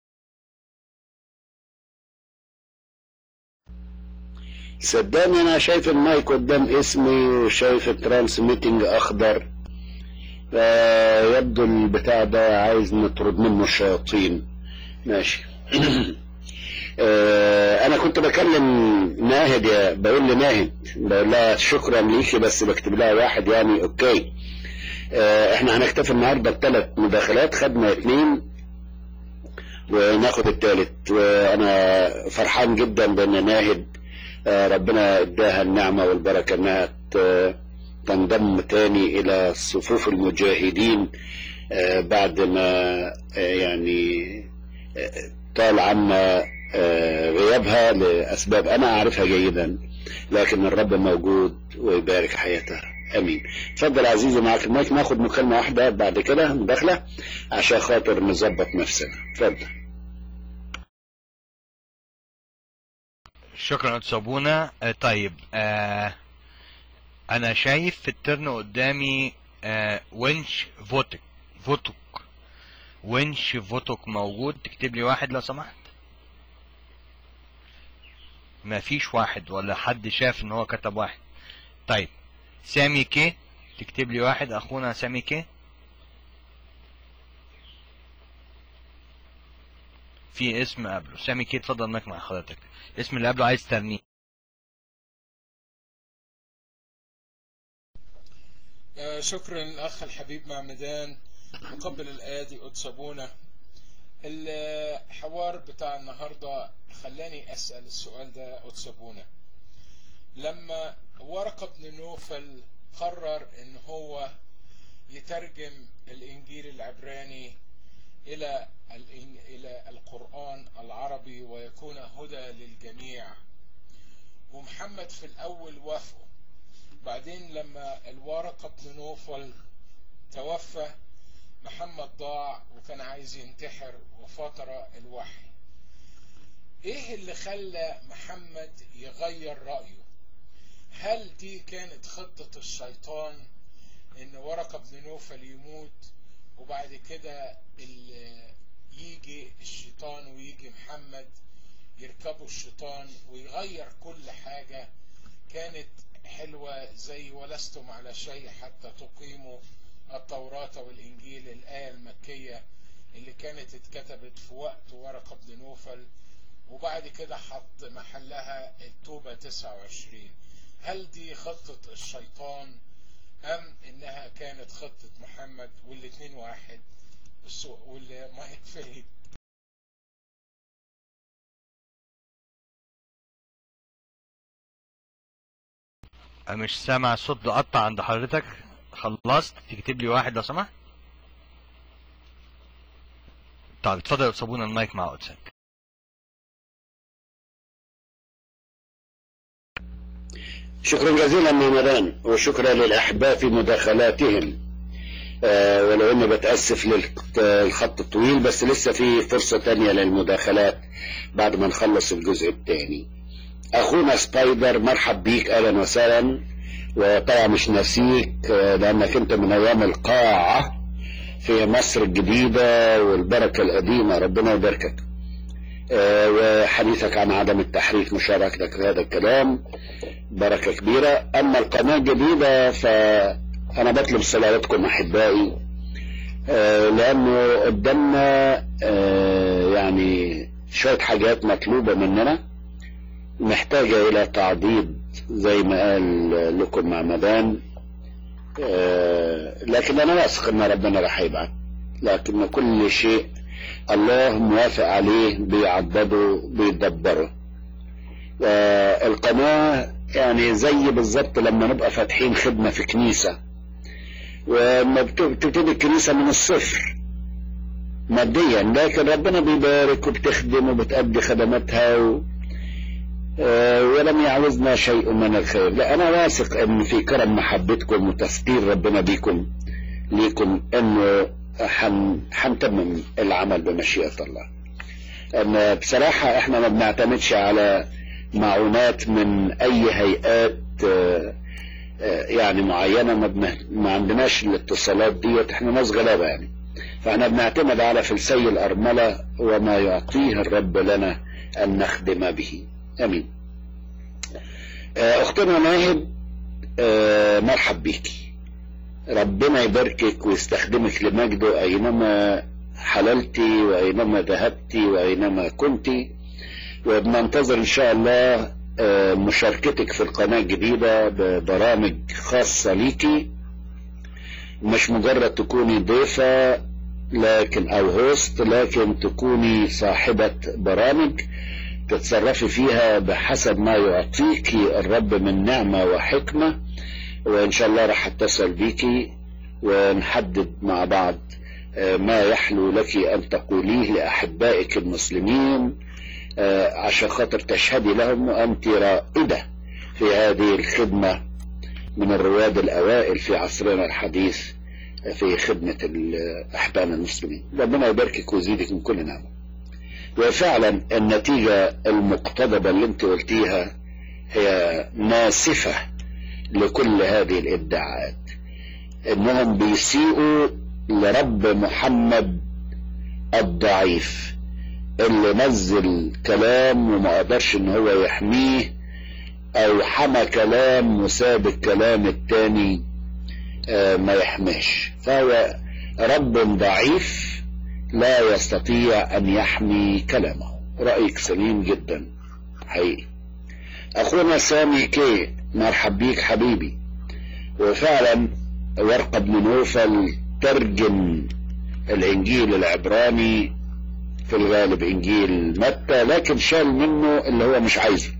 صدقني انا شايف المايك قدام اسمي وشايف الترانسميتنج اخضر فيبدو البتاع ده عايز نطرد منه الشياطين ماشي آه، انا كنت بكلم ناهد يا بقول لناهد بقول لها شكرا ليكي بس بكتب لها واحد يعني اوكي آه، احنا هنكتفي النهارده بثلاث مداخلات خدنا اثنين وناخد الثالث وانا فرحان جدا بان ناهد آه، ربنا اداها النعمه والبركه انها ت- تنضم تاني الى صفوف المجاهدين آه، بعد ما آه، يعني آه، طال عنا آه، غيابها لاسباب انا اعرفها جيدا لكن الرب موجود ويبارك حياتها امين اتفضل يا عزيزي معاك المايك ناخد مكالمه واحده بعد كده مداخله عشان خاطر نظبط نفسنا اتفضل شكرا قدس ابونا آه، طيب آه انا شايف في الترن قدامي آه ونش فوتك فوتك ونش فوتك موجود تكتب لي واحد لو سمحت ما فيش واحد ولا حد شاف ان هو كتب واحد طيب سامي كي تكتب لي واحد اخونا سامي كي في اسم قبله سامي كي اتفضل انك مع حضرتك الاسم اللي قبله عايز ترنيه آه، شكرا الأخ الحبيب معمدان مقبل الآيادي قدس أبونا الحوار بتاع النهاردة خلاني أسأل السؤال ده قدس أبونا لما ورقة بن نوفل قرر إن هو يترجم الإنجيل العبراني إلى الإن- إلى القرآن العربي ويكون هدى للجميع ومحمد في الأول وافقه بعدين لما الورقة بن نوفل توفى محمد ضاع وكان عايز ينتحر وفترة الوحي ايه اللي خلى محمد يغير رأيه هل دي كانت خطة الشيطان ان ورقة بن نوفل يموت وبعد كده يجي الشيطان ويجي محمد يركبوا الشيطان ويغير كل حاجة كانت حلوة زي ولستم على شيء حتى تقيموا التوراة والإنجيل الآية المكية اللي كانت اتكتبت في وقت ورقة بن نوفل وبعد كده حط محلها التوبة 29 هل دي خطة الشيطان أم إنها كانت خطة محمد والاتنين واحد واللي ما يتفهم مش سامع الصوت ده قطع عند حضرتك خلصت تكتب لي واحد لو سمحت طيب اتفضل يا صابون المايك مع قدسك شكرا جزيلا مهمدان وشكرا للأحباء في مداخلاتهم آه ولو اني بتأسف للخط الطويل بس لسه في فرصة تانية للمداخلات بعد ما نخلص الجزء الثاني اخونا سبايدر مرحب بيك اهلا وسهلا وطبعا مش ناسيك آه لانك انت من ايام القاعة في مصر الجديدة والبركة القديمة ربنا يباركك آه وحديثك عن عدم التحريف مشاركتك في هذا الكلام بركة كبيرة أما القناة الجديدة فأنا بطلب صلواتكم أحبائي آه لأنه قدامنا آه يعني شوية حاجات مطلوبة مننا محتاجة إلى تعضيد زي ما قال لكم مع مدان لكن أنا واثق إن ربنا راح يبعت لكن كل شيء الله موافق عليه بيعضده بيدبره القناة يعني زي بالظبط لما نبقى فاتحين خدمة في كنيسة وما بتبتدي الكنيسة من الصفر ماديا لكن ربنا بيبارك وبتخدم وبتأدي خدماتها و... ولم يعوزنا شيء من الخير لا أنا واثق أن في كرم محبتكم وتسقير ربنا بيكم ليكم أنه حنتمم العمل بمشيئة الله أن بصراحة احنا ما بنعتمدش على معونات من اي هيئات يعني معينة ما, ما عندناش الاتصالات ديت احنا ناس غلابة يعني فاحنا بنعتمد على فلسي الارملة وما يعطيه الرب لنا ان نخدم به امين اختنا ناهد مرحب بيكي ربنا يباركك ويستخدمك لمجده اينما حللتي واينما ذهبتي واينما كنتي وبننتظر ان شاء الله مشاركتك في القناة الجديدة ببرامج خاصة ليكي مش مجرد تكوني ضيفة لكن او هوست لكن تكوني صاحبة برامج تتصرفي فيها بحسب ما يعطيكي الرب من نعمة وحكمة وان شاء الله راح اتصل بيكي ونحدد مع بعض ما يحلو لك ان تقوليه لاحبائك المسلمين عشان خاطر تشهدي لهم وأنت رائدة في هذه الخدمة من الرواد الأوائل في عصرنا الحديث في خدمة أحبان المسلمين ربنا يباركك ويزيدك من كل نعمة وفعلا النتيجة المقتضبة اللي انت قلتيها هي ناسفة لكل هذه الادعاءات انهم بيسيئوا لرب محمد الضعيف اللي نزل كلام وما قدرش ان هو يحميه او حمى كلام وساب الكلام التاني آه ما يحميش فهو رب ضعيف لا يستطيع ان يحمي كلامه رأيك سليم جدا حقيقي اخونا سامي كي مرحب بيك حبيبي وفعلا ورقة بن نوفل ترجم الانجيل العبراني في الغالب انجيل متى لكن شال منه اللي هو مش عايزه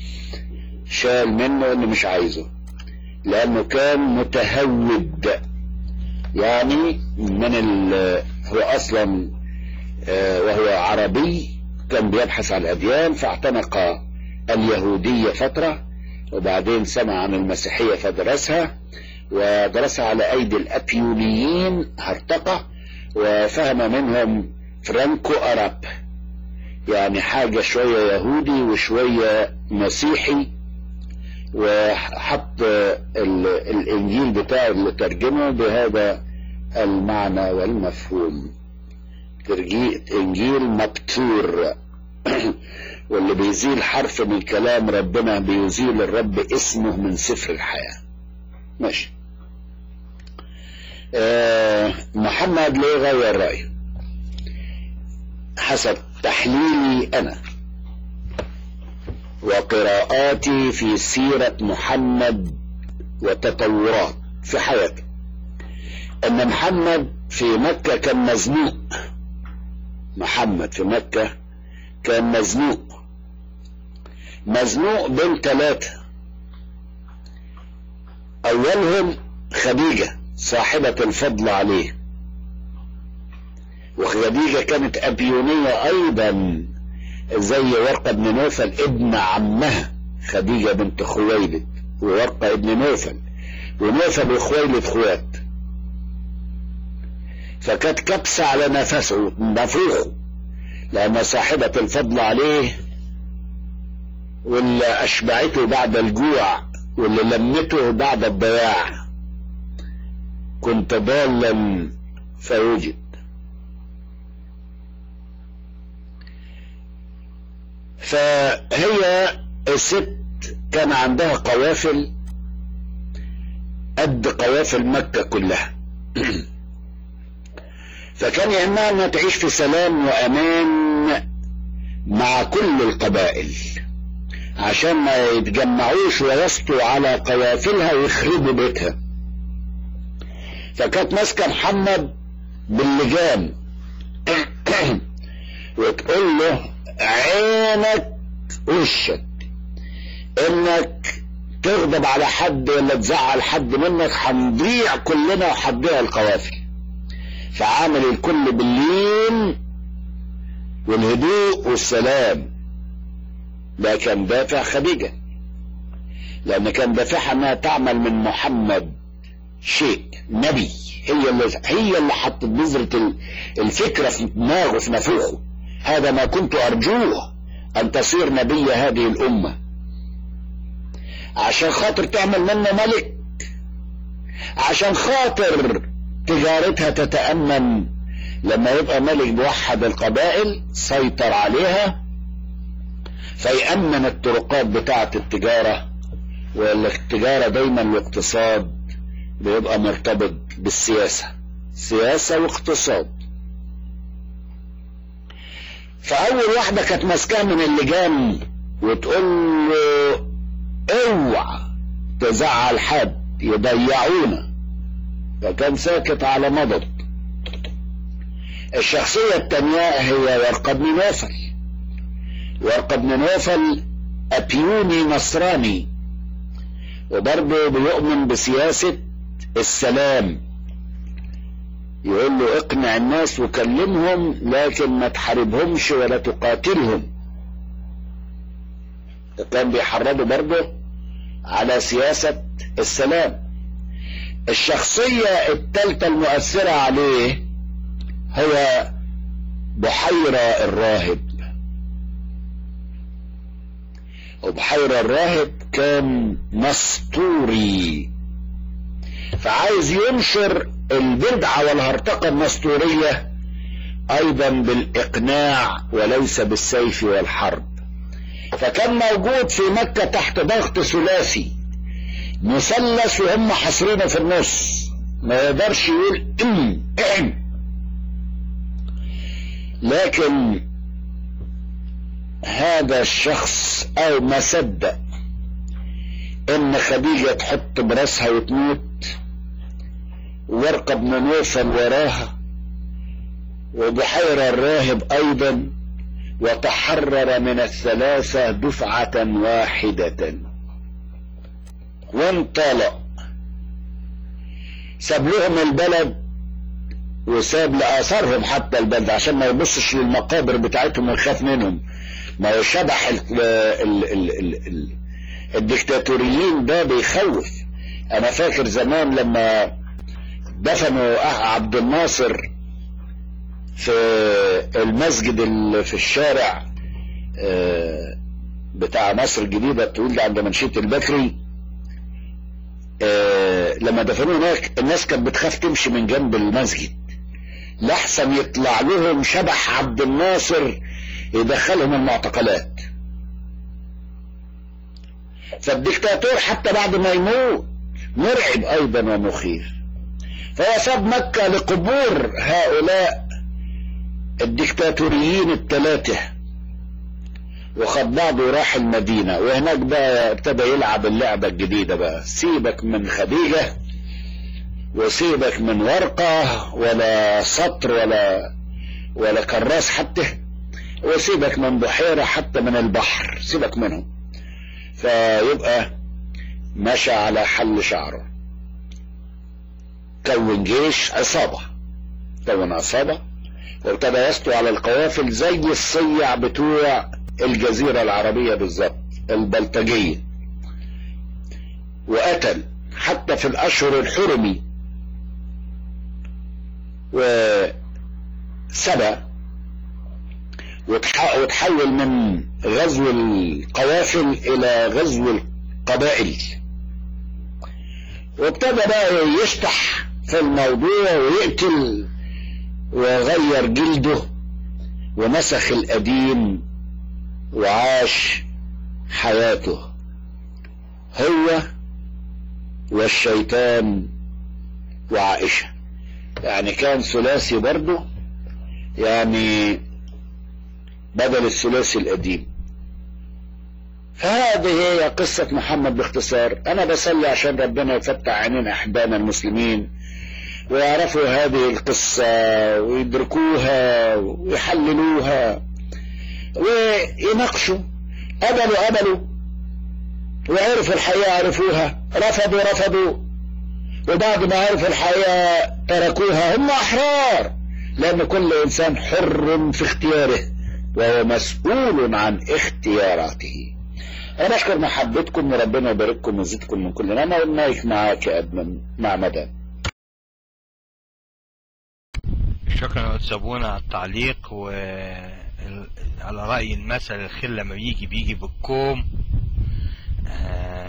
شال منه اللي مش عايزه لانه كان متهود يعني من ال هو اصلا وهو عربي كان بيبحث عن الاديان فاعتنق اليهودية فترة وبعدين سمع عن المسيحية فدرسها ودرسها على أيدي الأبيونيين هرطقة وفهم منهم فرانكو أراب يعني حاجة شوية يهودي وشوية مسيحي وحط ال- الإنجيل بتاعه اللي ترجمه بهذا المعنى والمفهوم ترجي- إنجيل مبتور واللي بيزيل حرف من كلام ربنا بيزيل الرب اسمه من سفر الحياة ماشي آه محمد ليه غير رأيه حسب تحليلي أنا وقراءاتي في سيرة محمد وتطورات في حياته أن محمد في مكة كان مزنوق محمد في مكة كان مزنوق مزنوق بين ثلاثة أولهم خديجة صاحبة الفضل عليه وخديجة كانت أبيونية أيضا زي ورقة بن نوفل ابن عمها خديجة بنت خويلد وورقة ابن نوفل ونوفل وخويلد خوات فكانت كبسة على نفسه نفوخه لأن صاحبة الفضل عليه واللي أشبعته بعد الجوع واللي لمته بعد الضياع كنت ضالا فوجد فهي الست كان عندها قوافل قد قوافل مكة كلها فكان يهمها انها تعيش في سلام وامان مع كل القبائل عشان ما يتجمعوش ويسطوا على قوافلها ويخربوا بيتها فكانت ماسكه محمد باللجام وتقول له عينك وشك انك تغضب على حد ولا تزعل حد منك هنضيع كلنا وهتضيع القوافل فعامل الكل باللين والهدوء والسلام ده كان دافع خديجة لأن كان دافعها أنها تعمل من محمد شيء نبي هي اللي هي اللي حطت بذرة الفكرة في دماغه في نافوخه هذا ما كنت أرجوه أن تصير نبي هذه الأمة عشان خاطر تعمل منه ملك عشان خاطر تجارتها تتأمن لما يبقى ملك بوحد القبائل سيطر عليها فيأمن الطرقات بتاعة التجارة والتجارة دايما الاقتصاد بيبقى مرتبط بالسياسة سياسة واقتصاد فأول واحدة كانت ماسكاه من اللجان وتقول له اوعى تزعل حد يضيعونا فكان ساكت على مضض الشخصية التانية هي ورقة بن نوفل ورقة بن نوفل أبيوني نصراني وبرضه بيؤمن بسياسة السلام يقول له اقنع الناس وكلمهم لكن ما تحاربهمش ولا تقاتلهم كان بيحرضوا برضه على سياسة السلام الشخصية الثالثة المؤثرة عليه هو بحيرة الراهب وبحيرة الراهب كان مسطوري فعايز ينشر البدعة والهرطقة النسطورية ايضا بالاقناع وليس بالسيف والحرب فكان موجود في مكة تحت ضغط ثلاثي مثلث وهم حاصرينه في النص ما يقدرش يقول ام ام لكن هذا الشخص او ما صدق ان خديجة تحط براسها وتموت ورقة بن نوفل وراها وبحيرة الراهب ايضا وتحرر من الثلاثة دفعة واحدة وانطلق ساب لهم البلد وساب لآثارهم حتى البلد عشان ما يبصش للمقابر بتاعتهم ويخاف منهم ما هو شبح ال ال ال ال ال الدكتاتوريين ده بيخوف انا فاكر زمان لما دفنوا عبد الناصر في المسجد اللي في الشارع آه، بتاع مصر الجديدة الطويل ده عند منشية البكري آه، لما دفنوه هناك الناس كانت بتخاف تمشي من جنب المسجد لحسن يطلع لهم شبح عبد الناصر يدخلهم المعتقلات فالدكتاتور حتى بعد ما يموت مرعب ايضا ومخيف فهو ساب مكة لقبور هؤلاء الدكتاتوريين الثلاثة وخد بعضه وراح المدينة وهناك بقى ابتدى يلعب اللعبة الجديدة بقى سيبك من خديجة وسيبك من ورقة ولا سطر ولا ولا كراس حتى وسيبك من بحيرة حتى من البحر سيبك منهم فيبقى مشى على حل شعره كون جيش عصابة كون عصابة وابتدى يسطو على القوافل زي الصيع بتوع الجزيرة العربية بالظبط البلطجية وقتل حتى في الأشهر الحرمي وسبى وتح- وتحول من غزو القوافل إلى غزو القبائل وابتدى بقى يشطح في الموضوع ويقتل وغير جلده ونسخ القديم وعاش حياته هو والشيطان وعائشة يعني كان ثلاثي برضه يعني بدل الثلاثي القديم فهذه هي قصة محمد باختصار أنا بصلي عشان ربنا يفتح عينين أحبائنا المسلمين ويعرفوا هذه القصة ويدركوها ويحللوها ويناقشوا قبلوا قبلوا وعرفوا الحقيقة عرفوها رفضوا رفضوا وبعد ما عرفوا الحقيقة تركوها هم أحرار لأن كل إنسان حر في اختياره وهو مسؤول عن اختياراته أنا أشكر محبتكم وربنا يبارككم ويزيدكم من كل نعمة والمايك معاك يا أدمن مع مدام شكرا يا أستاذ سابونا على التعليق و ال- على رأي المثل الخل لما بيجي بيجي بالكوم آه،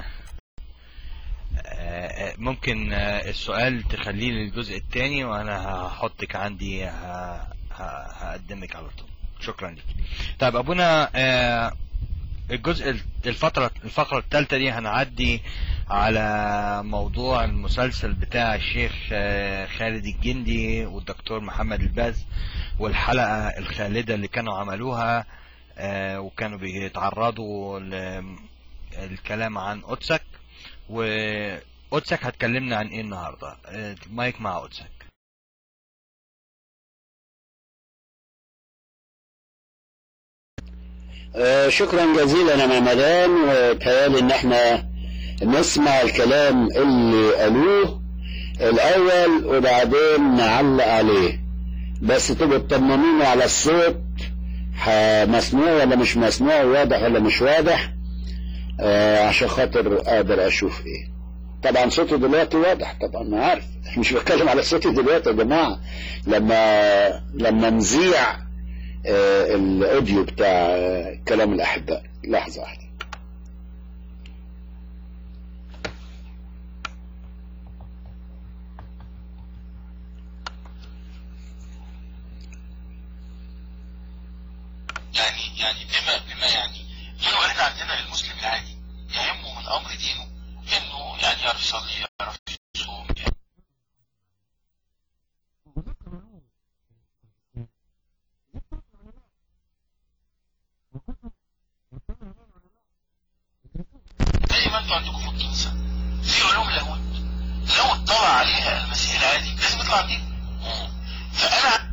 آه، ممكن آه، السؤال تخليه للجزء الثاني وانا هحطك عندي ه- ه- هقدمك على طول شكرا لك طيب ابونا آه، الجزء الفترة الفقرة الثالثة دي هنعدي على موضوع المسلسل بتاع الشيخ آه، خالد الجندي والدكتور محمد الباز والحلقة الخالدة اللي كانوا عملوها آه، وكانوا بيتعرضوا للكلام عن قدسك وقدسك هتكلمنا عن ايه النهارده آه، المايك مع قدسك آه، شكرا جزيلا يا مدام وتهيالي ان احنا نسمع الكلام اللي قالوه الاول وبعدين نعلق عليه بس تبقوا تطمنوني على الصوت ح- مسموع ولا مش مسموع واضح ولا مش واضح آه عشان خاطر اقدر اشوف ايه طبعا صوته دلوقتي واضح طبعا انا عارف مش بتكلم على صوتي دلوقتي يا جماعه لما لما نذيع آه الاوديو بتاع آه كلام الاحباء لحظه واحده يعني يعني بما بما يعني لو احنا عندنا المسلم العادي يهمه من امر دينه انه يعني يعرف يصلي يعرف يصوم زي ما انتوا عندكم في الكنيسه في علوم لاهوت لو اطلع عليها المسيح العادي لازم يطلع دين فانا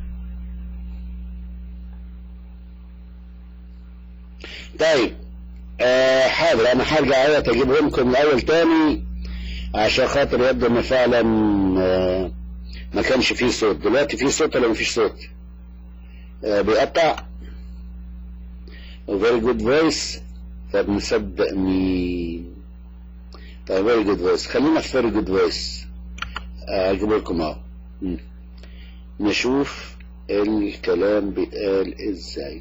طيب آه حاضر انا هرجع ايوه اجيبهم لكم الاول تاني عشان خاطر يبدو ان فعلا آه ما كانش فيه صوت دلوقتي فيه صوت ولا مفيش صوت آه بيقطع very good voice طب نصدق مين طيب فيري جود فويس خلينا في فيري جود فويس اجيب لكم اهو مم. نشوف الكلام بيتقال ازاي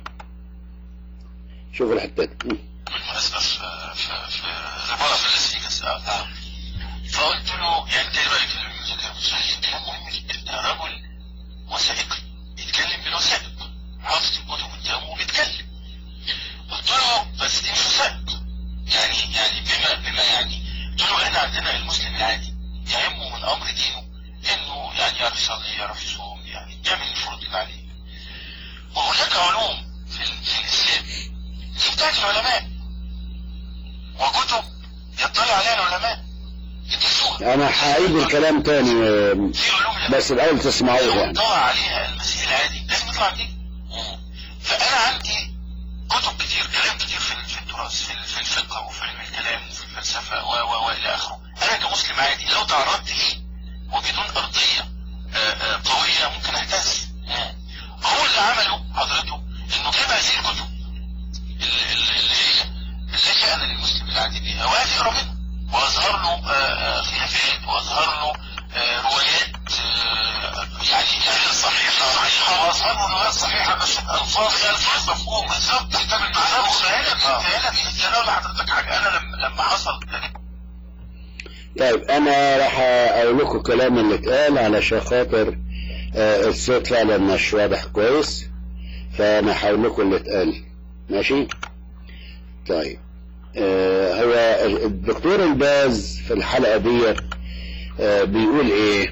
شوف الحته دي مم. بالمناسبة في في في العبارة في لاس فيجاس اه فقلت له يعني انت ايه رايك في المذاكرة؟ قال لي كلام مهم جدا ده رجل وثائقي بيتكلم بالوثائق حاطط الكتب قدامه وبيتكلم قلت له بس دي مش وثائق يعني يعني بما بما يعني قلت له احنا عندنا المسلم العادي يهمه من امر دينه انه يعني يعرف يصلي يعرف يصوم يعني يعمل الفروض اللي عليه وهناك علوم في, ال- في الاسلام دي بتاعت العلماء وكتب يطلع عليها العلماء يدرسوها انا هعيد الكلام تاني آم، في علوم بس الاول تسمعوه لو يعني طلع عليها المسيح العادي لازم يطلع دي فانا عندي كتب كتير كلام كتير في في التراث في في الفقه وفي علم الكلام وفي الفلسفه و و والى اخره انا كمسلم عادي لو تعرضت ليه وبدون ارضيه آه، آه، قويه ممكن اهتز هو اللي عمله حضرته انه جاب هذه الكتب اللي اللي- اللي هي اللي هي انا للمسلم العادي بيها وقال يقرا منها واظهر له آه، آه، خلافات واظهر له آه، روايات آه، يعني غير صحيحه صحيحه واظهر له روايات صحيحه بس الفاظ الفاظ مفهوم بالظبط تحتمل بالظبط فهنا فهنا بيتكلم لحضرتك حاجه انا لما لما حصل طيب انا راح اقول لكم الكلام اللي اتقال علشان خاطر آه، الصوت فعلا مش واضح كويس فانا هقول لكم اللي اتقال ماشي طيب آه، هو الدكتور الباز في الحلقة دي آه، بيقول ايه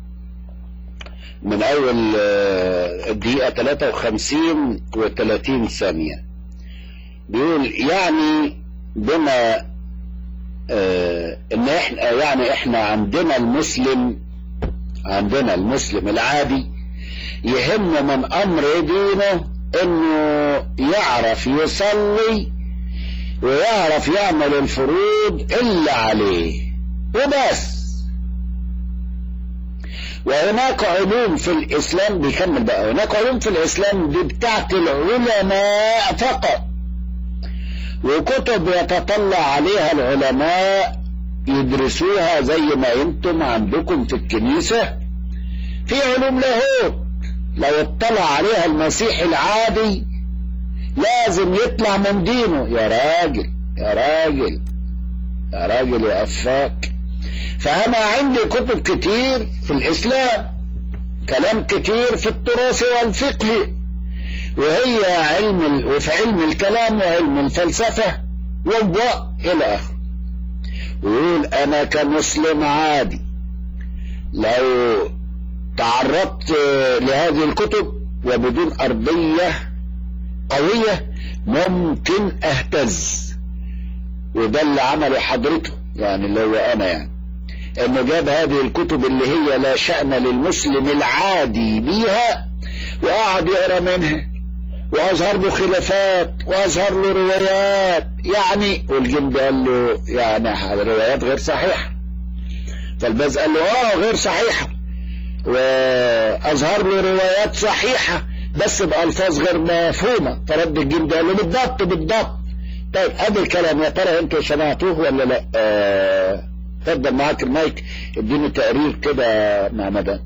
من اول آه، الدقيقة 53 و30 ثانية بيقول يعني بما آه، ان احنا يعني احنا عندنا المسلم عندنا المسلم العادي يهم من امر دينه انه يعرف يصلي ويعرف يعمل الفروض اللي عليه وبس وهناك علوم في الاسلام بيكمل بقى هناك علوم في الاسلام دي بتاعت العلماء فقط وكتب يتطلع عليها العلماء يدرسوها زي ما انتم عندكم في الكنيسة في علوم لاهوت لو اطلع عليها المسيح العادي لازم يطلع من دينه يا راجل يا راجل يا راجل يا أفاك فأنا عندي كتب كتير في الإسلام كلام كتير في التراث والفقه وهي علم ال... وفي علم الكلام وعلم الفلسفة والضوء إلى آخره ويقول أنا كمسلم عادي لو تعرضت لهذه الكتب وبدون أرضية قوية ممكن أهتز وده اللي عمله حضرته يعني اللي هو أنا يعني إنه جاب هذه الكتب اللي هي لا شأن للمسلم العادي بيها وقعد يقرا منها واظهر له خلافات واظهر له روايات يعني والجند قال له يعني روايات غير صحيحه فالباز قال له اه غير صحيحه واظهر له روايات صحيحه بس بالفاظ غير مفهومه فرد الجند قال له بالضبط بالضبط طيب ادي الكلام يا ترى انتوا سمعتوه ولا لا آه، اتفضل معاك المايك اديني تقرير كده مع مدام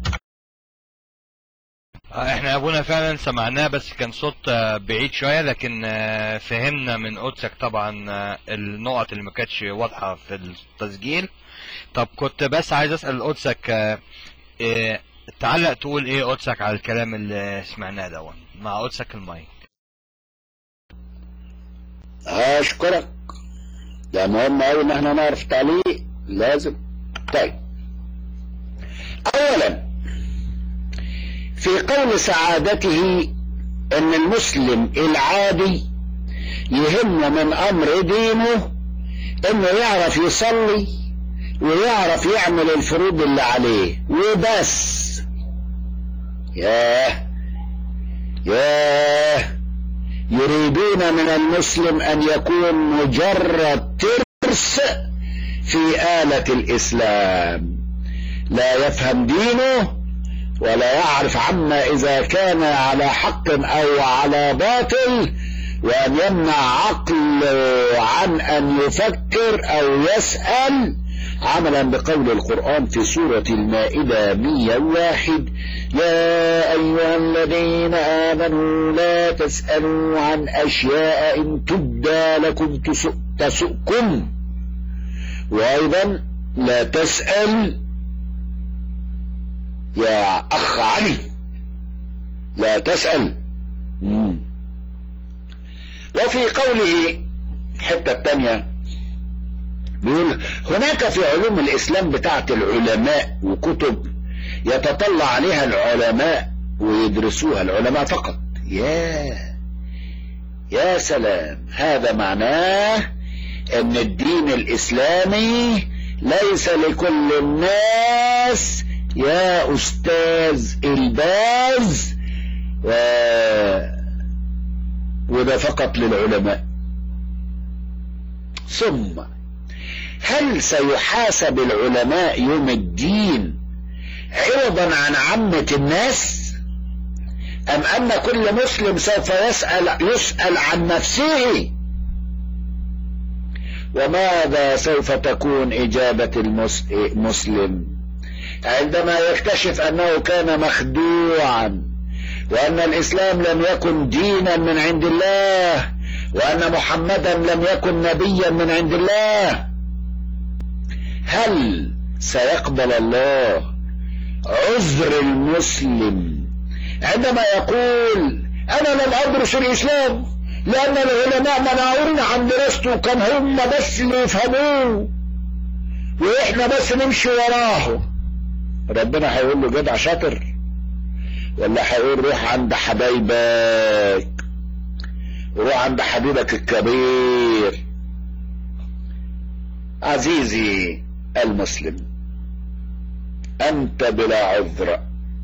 آه، احنا يا ابونا فعلا سمعناه بس كان صوت آه، بعيد شوية لكن آه، فهمنا من قدسك طبعا آه، النقط اللي ما كانتش واضحة في التسجيل طب كنت بس عايز اسأل قدسك آه، آه، تعلق تقول ايه قدسك على الكلام اللي سمعناه ده مع قدسك المايك اشكرك ده مهم قوي ان احنا نعرف تعليق لازم طيب اولا في قول سعادته ان المسلم العادي يهم من امر دينه انه يعرف يصلي ويعرف يعمل الفروض اللي عليه وبس ياه ياه يريدون من المسلم ان يكون مجرد ترس في آلة الاسلام لا يفهم دينه ولا يعرف عما اذا كان على حق او على باطل وأن يمنع عقله عن أن يفكر أو يسأل عملا بقول القرآن في سورة المائدة 101 يا أيها الذين آمنوا لا تسألوا عن أشياء إن تبدى لكم تسؤ- تسؤكم وأيضا لا تسأل يا أخ علي لا تسأل مم. وفي قوله الحتة الثانية بيقول هناك في علوم الإسلام بتاعت العلماء وكتب يتطلع عليها العلماء ويدرسوها العلماء فقط يا يا سلام هذا معناه ان الدين الاسلامي ليس لكل الناس يا استاذ الباز و... وده فقط للعلماء ثم هل سيحاسب العلماء يوم الدين عوضا عن عامة الناس أم أن كل مسلم سوف يسأل, يسأل عن نفسه وماذا سوف تكون إجابة المسلم عندما يكتشف أنه كان مخدوعا وأن الإسلام لم يكن دينا من عند الله وأن محمدا لم يكن نبيا من عند الله هل سيقبل الله عذر المسلم عندما يقول أنا لم أدرس الإسلام لأن العلماء منعوني عن دراسته كان هم بس اللي يفهموه وإحنا بس نمشي وراه ربنا هيقول له جدع شاطر ولا هيقول روح عند حبايبك روح عند حبيبك الكبير عزيزي المسلم أنت بلا عذر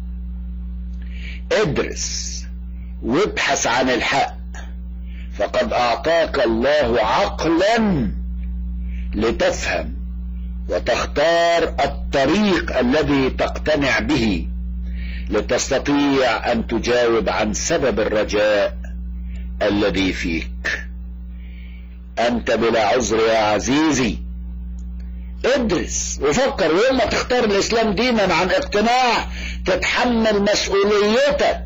ادرس وابحث عن الحق فقد أعطاك الله عقلا لتفهم وتختار الطريق الذي تقتنع به لتستطيع أن تجاوب عن سبب الرجاء الذي فيك أنت بلا عذر يا عزيزي ادرس وفكر ويوم ما تختار الإسلام دينا عن اقتناع تتحمل مسؤوليتك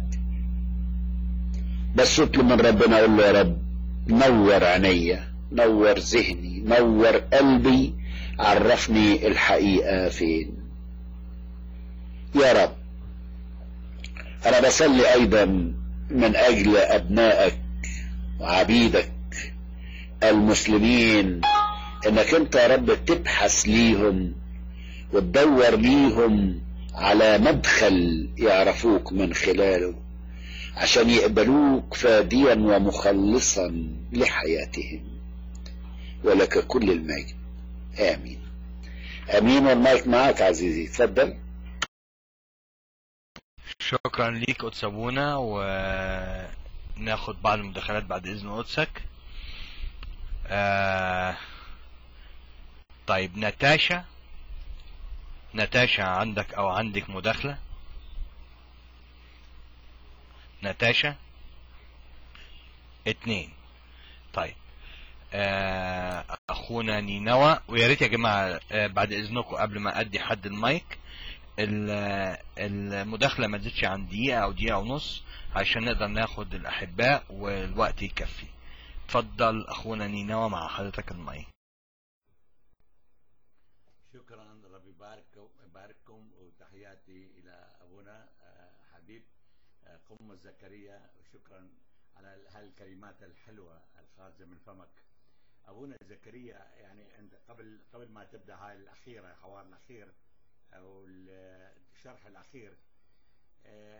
بس اطلب من ربنا قول له يا رب نور عينيا نور ذهني نور قلبي عرفني الحقيقة فين يا رب أنا بصلي أيضا من أجل أبنائك وعبيدك المسلمين إنك أنت يا رب تبحث ليهم وتدور ليهم على مدخل يعرفوك من خلاله عشان يقبلوك فاديا ومخلصا لحياتهم ولك كل المجد آمين آمين والمايك معك عزيزي تفضل شكرا ليك قدس ابونا وناخد بعض المداخلات بعد اذن قدسك آه طيب ناتاشا ناتاشا عندك او عندك مداخلة ناتاشا اتنين طيب آه اخونا نينوى ويا ريت يا جماعه آه بعد اذنكم قبل ما ادي حد المايك ال- المداخله ما تزيدش عن دقيقه او دقيقه ونص عشان نقدر ناخد الاحباء والوقت يكفي اتفضل اخونا نينوى مع حضرتك المايك شكرا ربي يبارككم يبارككم وتحياتي الى ابونا آه، حبيب آه، قم زكريا وشكرا على هالكلمات الحلوه الخارجه من فمك ابونا زكريا يعني انت قبل قبل ما تبدا هاي الاخيره الحوار الاخير او الشرح الاخير آه،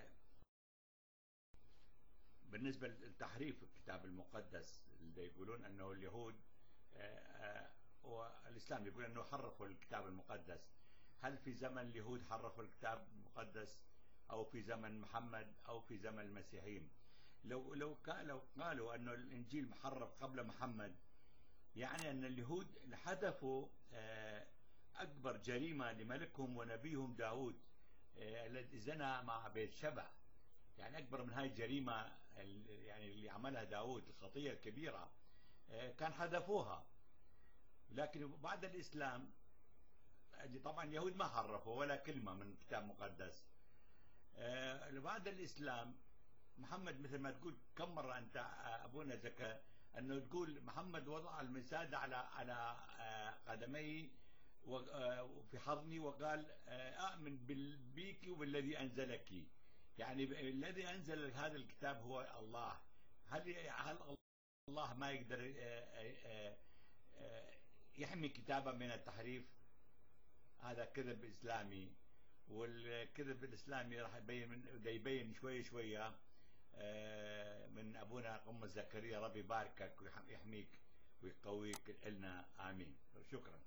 بالنسبه للتحريف الكتاب المقدس اللي يقولون انه اليهود آه، آه، والاسلام يقول انه حرفوا الكتاب المقدس هل في زمن اليهود حرفوا الكتاب المقدس او في زمن محمد او في زمن المسيحيين لو لو كا- لو قالوا انه الانجيل محرف قبل محمد يعني ان اليهود حذفوا آه، اكبر جريمه لملكهم ونبيهم داود آه، الذي زنى مع بيت شبع يعني أكبر من هاي الجريمة ال- يعني اللي عملها داود الخطية الكبيرة آه، كان حذفوها لكن بعد الإسلام اللي طبعا اليهود ما حرفوا ولا كلمة من كتاب مقدس آه، بعد الإسلام محمد مثل ما تقول كم مرة أنت آه، أبونا زكا أنه تقول محمد وضع المسادة على على آه، قدمي و- آه، في حضني وقال آه، أؤمن بال- بيك وبالذي أنزلك يعني ب- الذي أنزل هذا الكتاب هو الله هل هل الله ما يقدر آه، آه، آه، آه، يحمي كتابه من التحريف هذا كذب إسلامي والكذب الإسلامي راح يبين من ده يبين شوية شوية آه، من أبونا قم زكريا ربي يباركك ويحميك ويقويك لنا آمين شكرا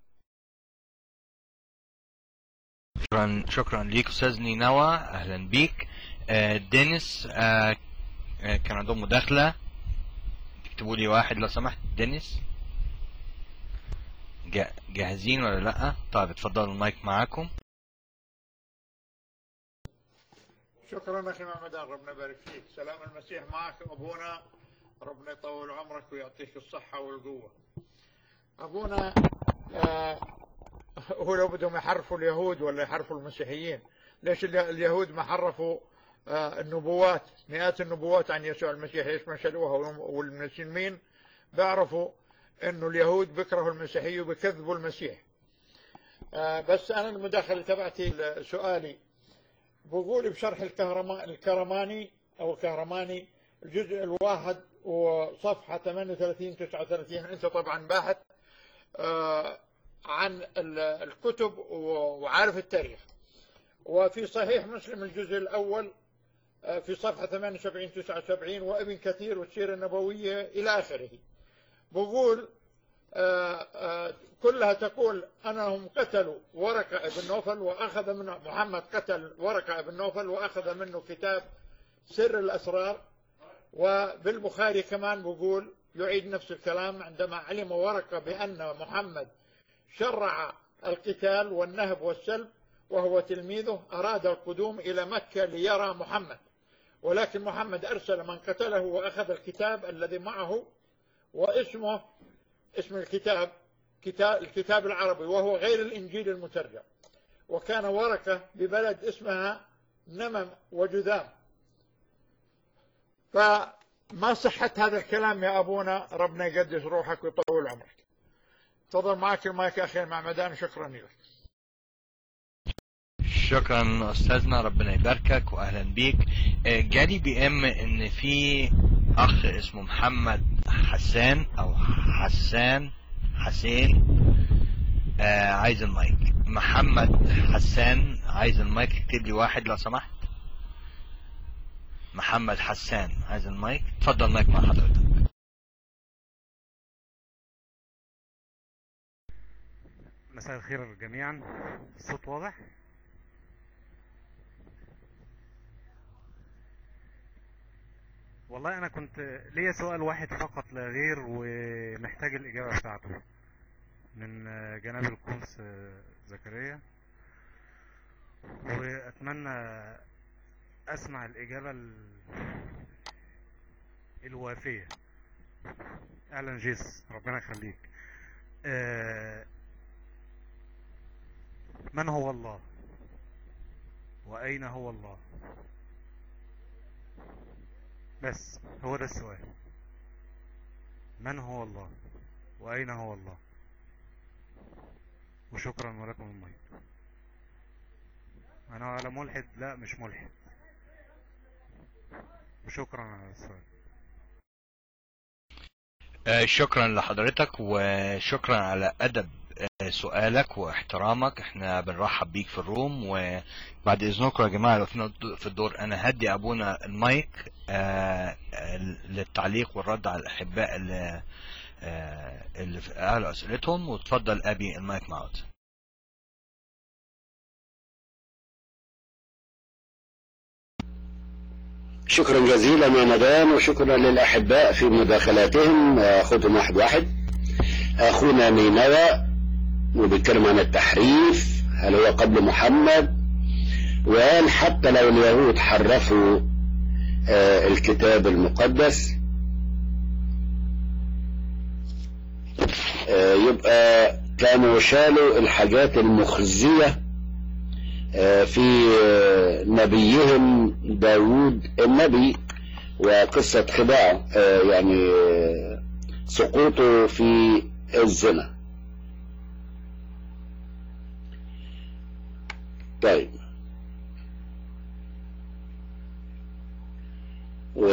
شكرا شكرا ليك استاذ نينوى اهلا بيك آه، دينيس آه، آه، كان عندهم مداخله تكتبوا لي واحد لو سمحت دينيس جا- جاهزين ولا لا طيب اتفضلوا المايك معاكم شكرا اخي محمدان ربنا يبارك فيك سلام المسيح معك ابونا ربنا يطول عمرك ويعطيك الصحة والقوة ابونا آه هو لو بدهم يحرفوا اليهود ولا يحرفوا المسيحيين ليش ال- اليهود ما حرفوا آه النبوات مئات النبوات عن يسوع المسيح ليش ما شالوها والمسلمين بيعرفوا انه اليهود بيكرهوا المسيحية وبيكذبوا المسيح آه بس انا المداخلة تبعتي سؤالي بقول بشرح الكهرما الكرماني او الكهرماني الجزء الواحد وصفحة 38 39 انت طبعا باحث آه، عن ال- الكتب و- وعارف التاريخ وفي صحيح مسلم الجزء الاول آه، في صفحة 78 79 وابن كثير والسيرة النبوية الى اخره بقول آه، آه، كلها تقول أنهم قتلوا ورقة ابن نوفل وأخذ منه محمد قتل ورقة ابن نوفل وأخذ منه كتاب سر الأسرار وبالبخاري كمان بقول يعيد نفس الكلام عندما علم ورقة بأن محمد شرع القتال والنهب والسلب وهو تلميذه أراد القدوم إلى مكة ليرى محمد ولكن محمد أرسل من قتله وأخذ الكتاب الذي معه واسمه اسم الكتاب كتاب الكتاب العربي وهو غير الإنجيل المترجم وكان ورقة ببلد اسمها نمم وجذام فما صحة هذا الكلام يا أبونا ربنا يقدس روحك ويطول عمرك تفضل معك المايك يا أخي المعمدان شكرا لك شكرا استاذنا ربنا يباركك واهلا بيك آه، جالي بي ام ان في اخ اسمه محمد حسان او حسان حسين آه عايز المايك محمد حسان عايز المايك اكتب لي واحد لو سمحت محمد حسان عايز المايك اتفضل المايك مع حضرتك مساء الخير جميعا الصوت واضح والله انا كنت ليا سؤال واحد فقط لا غير ومحتاج الاجابه بتاعته من آه، جناب القنص آه، زكريا واتمنى اسمع الاجابه ال- الوافيه اهلا جيس ربنا يخليك آه، من هو الله وأين هو الله بس هو ده السؤال من هو الله وأين هو الله وشكرا ولكم الميت أنا على ملحد لا مش ملحد وشكرا على السؤال آه، شكرا لحضرتك وشكرا على ادب آه، سؤالك واحترامك احنا بنرحب بيك في الروم وبعد اذنكم يا جماعه لو فينا في الدور انا هدي ابونا المايك آه، آه، للتعليق والرد على الاحباء اللي آه، اللي قالوا اسئلتهم وتفضل ابي المايك معاك شكرا جزيلا يا مدام وشكرا للأحباء في مداخلاتهم أخذهم واحد واحد أخونا نينوى وبيتكلم عن التحريف هل هو قبل محمد وقال حتى لو اليهود حرفوا آه، الكتاب المقدس آه، يبقى كانوا شالوا الحاجات المخزية آه، في آه، نبيهم داود النبي وقصة خداعه آه، يعني آه، سقوطه في الزنا طيب و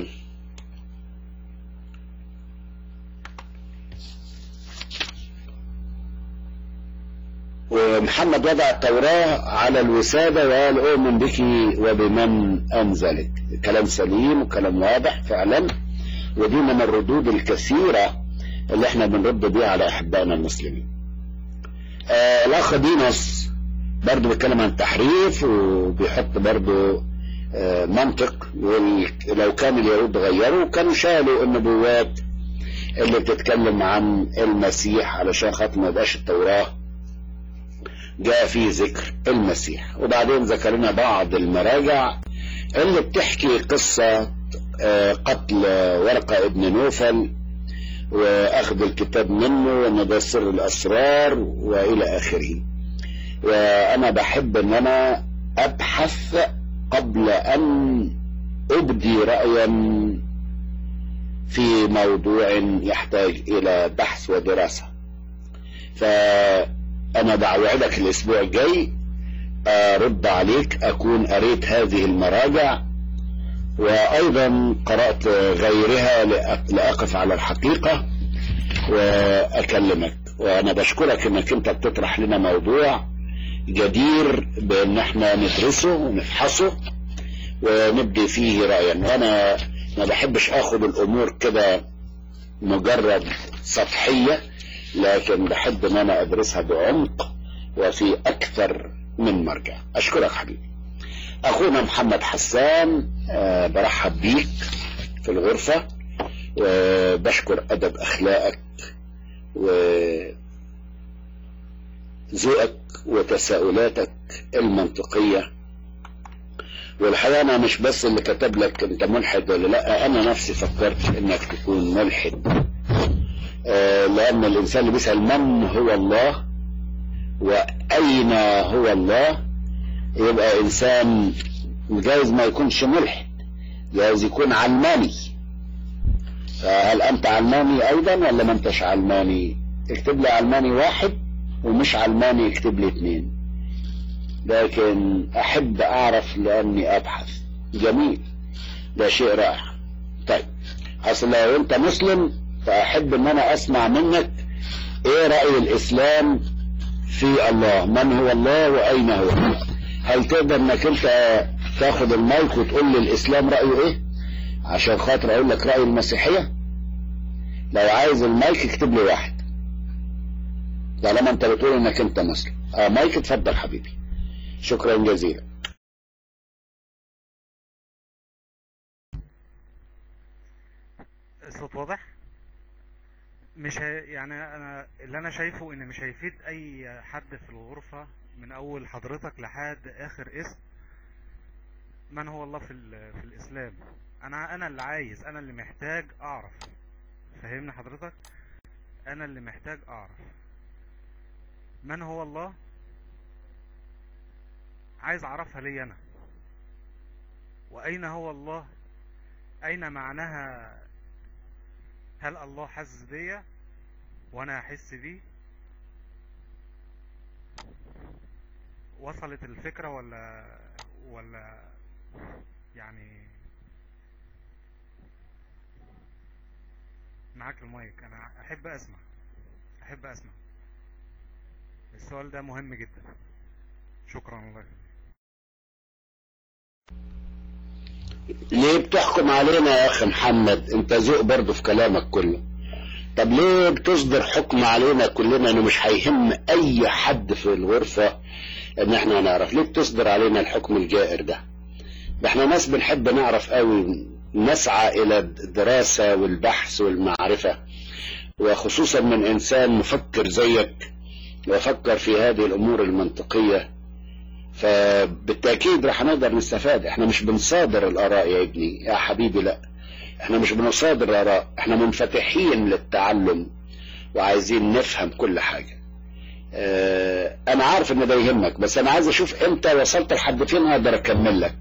ومحمد وضع التوراة على الوسادة وقال أؤمن بك وبمن أنزلك كلام سليم وكلام واضح فعلا ودي من الردود الكثيرة اللي احنا بنرد بيها على أحبائنا المسلمين آه الأخ دينوس برضه بيتكلم عن التحريف وبيحط برضه آه منطق يقول لو كان اليهود غيروا كانوا شالوا النبوات اللي بتتكلم عن المسيح علشان خاطر ما يبقاش التوراه جاء فيه ذكر المسيح وبعدين ذكر لنا بعض المراجع اللي بتحكي قصة آه، قتل ورقة ابن نوفل واخذ الكتاب منه وان ده سر الاسرار والى اخره وانا بحب ان انا ابحث قبل ان ابدي رايا في موضوع يحتاج الى بحث ودراسه فانا بوعدك الاسبوع الجاي ارد عليك اكون قريت هذه المراجع وايضا قرات غيرها لأ- لاقف على الحقيقه واكلمك وانا بشكرك انك انت بتطرح لنا موضوع جدير بان احنا ندرسه ونفحصه ونبدي فيه رايا وانا ما بحبش اخد الامور كده مجرد سطحيه لكن بحب ان انا ادرسها بعمق وفي اكثر من مرجع اشكرك حبيبي اخونا محمد حسان آه، برحب بيك في الغرفة وبشكر ادب اخلاقك وذوقك وتساؤلاتك المنطقية والحقيقة انا مش بس اللي كتب لك انت ملحد ولا لا انا نفسي فكرت انك تكون ملحد آه، لان الانسان اللي بيسأل من هو الله واين هو الله يبقى انسان جايز ما يكونش ملحد جايز يكون علماني فهل انت علماني ايضا ولا ما انتش علماني اكتب لي علماني واحد ومش علماني اكتب لي اثنين لكن احب اعرف لاني ابحث جميل ده شيء رائع طيب اصل لو انت مسلم فاحب ان انا اسمع منك ايه رأي الاسلام في الله من هو الله واين هو هل تقدر انك انت تاخد المايك وتقول لي الاسلام رأيه ايه عشان خاطر اقول لك رأي المسيحية لو عايز المايك اكتب لي واحد طالما انت بتقول انك انت مسلم اه مايك اتفضل حبيبي شكرا جزيلا الصوت واضح مش هي... يعني انا اللي انا شايفه ان مش هيفيد اي حد في الغرفة من اول حضرتك لحد اخر اسم من هو الله في, ال... في الاسلام انا انا اللي عايز انا اللي محتاج اعرف فهمني حضرتك انا اللي محتاج اعرف من هو الله عايز اعرفها لي انا واين هو الله اين معناها هل الله حاسس بيا وانا احس بيه وصلت الفكرة ولا ولا يعني معاك المايك انا احب اسمع احب اسمع السؤال ده مهم جدا شكرا الله يخليك ليه بتحكم علينا يا اخي محمد انت ذوق برضه في كلامك كله طب ليه بتصدر حكم علينا كلنا انه مش هيهم اي حد في الغرفة ان احنا نعرف ليه بتصدر علينا الحكم الجائر ده ده احنا ناس بنحب نعرف قوي نسعى الى الدراسة والبحث والمعرفة وخصوصا من انسان مفكر زيك وفكر في هذه الامور المنطقية فبالتأكيد راح نقدر نستفاد احنا مش بنصادر الآراء يا ابني يا حبيبي لا احنا مش بنصادر الآراء احنا منفتحين للتعلم وعايزين نفهم كل حاجة اه انا عارف ان ده يهمك بس انا عايز اشوف انت وصلت لحد فين اقدر اكمل لك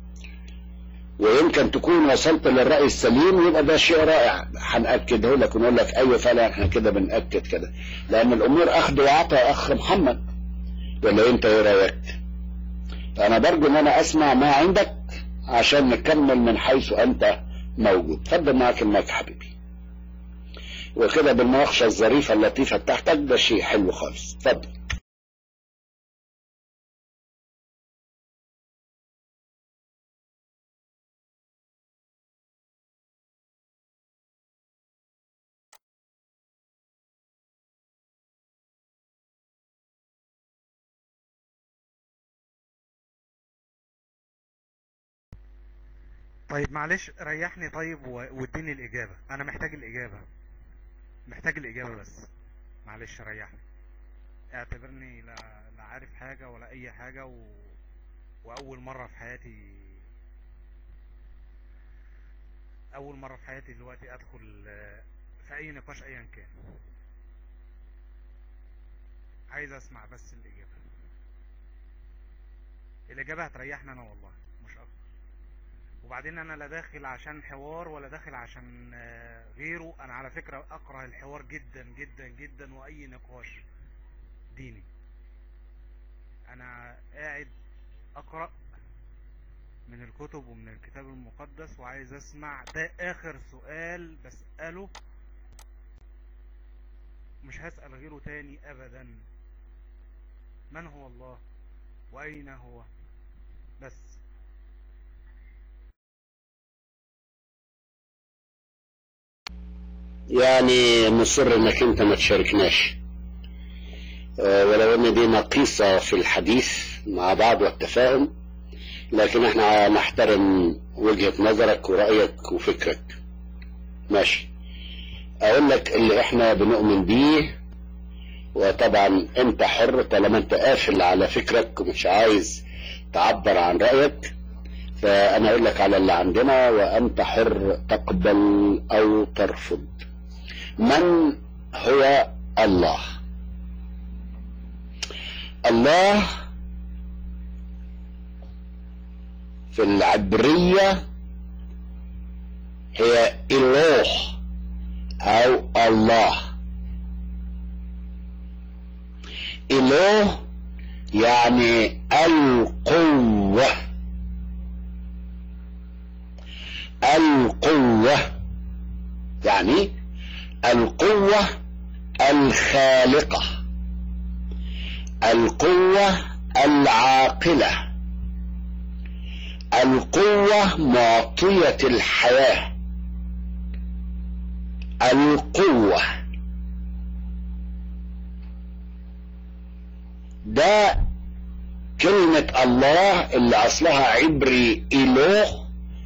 ويمكن تكون وصلت للرأي السليم يبقى ده شيء رائع هنأكده لك ونقول لك ايوه فعلا احنا كده بنأكد كده لان الامور اخذ وعطاء اخ محمد ولا انت ايه رايك فانا برجو ان انا اسمع ما عندك عشان نكمل من حيث انت موجود اتفضل معاك المايك حبيبي وكده بالمناقشه الظريفه اللطيفه بتاعتك ده شيء حلو خالص اتفضل طيب معلش ريحني طيب و- واديني الإجابة أنا محتاج الإجابة محتاج الإجابة بس معلش ريحني اعتبرني لا, لا عارف حاجة ولا أي حاجة و... وأول مرة في حياتي أول مرة في حياتي دلوقتي أدخل آه، في أي نقاش أيا كان عايز أسمع بس الإجابة الإجابة هتريحني أنا والله مش أكتر وبعدين انا لا داخل عشان حوار ولا داخل عشان آه، غيره انا على فكرة اكره الحوار جدا جدا جدا واي نقاش ديني انا قاعد اقرأ من الكتب ومن الكتاب المقدس وعايز اسمع ده اخر سؤال بسأله مش هسأل غيره تاني ابدا من هو الله واين هو بس يعني مصر انك انت ما تشاركناش آه، ولو ان دي نقيصة في الحديث مع بعض والتفاهم لكن احنا نحترم وجهة نظرك ورأيك وفكرك ماشي اقول لك اللي احنا بنؤمن بيه وطبعا انت حر طالما انت قافل على فكرك ومش عايز تعبر عن رأيك فانا اقول لك على اللي عندنا وانت حر تقبل او ترفض من هو الله الله في العبرية هي إله أو الله إله يعني القوة القوة يعني القوة الخالقة القوة العاقلة القوة معطية الحياة القوة ده كلمة الله اللي أصلها عبري إله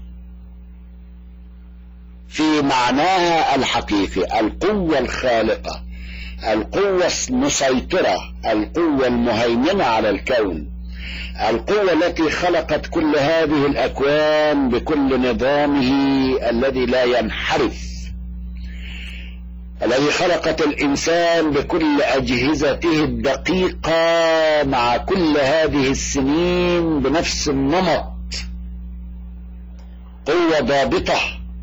في معناها الحقيقي القوة الخالقة القوة المسيطرة القوة المهيمنة على الكون القوة التي خلقت كل هذه الأكوان بكل نظامه الذي لا ينحرف الذي خلقت الإنسان بكل أجهزته الدقيقة مع كل هذه السنين بنفس النمط قوة ضابطة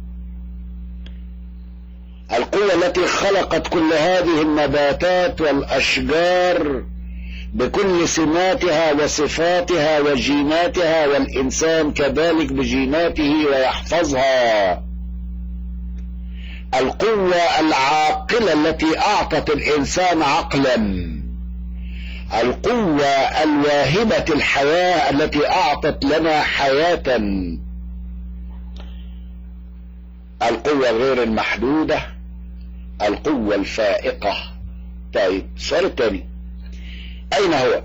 القوة التي خلقت كل هذه النباتات والأشجار بكل سماتها وصفاتها وجيناتها والإنسان كذلك بجيناته ويحفظها القوة العاقلة التي أعطت الإنسان عقلا القوة الواهبة الحياة التي أعطت لنا حياة القوة غير المحدودة القوة الفائقة طيب السؤال الثاني أين هو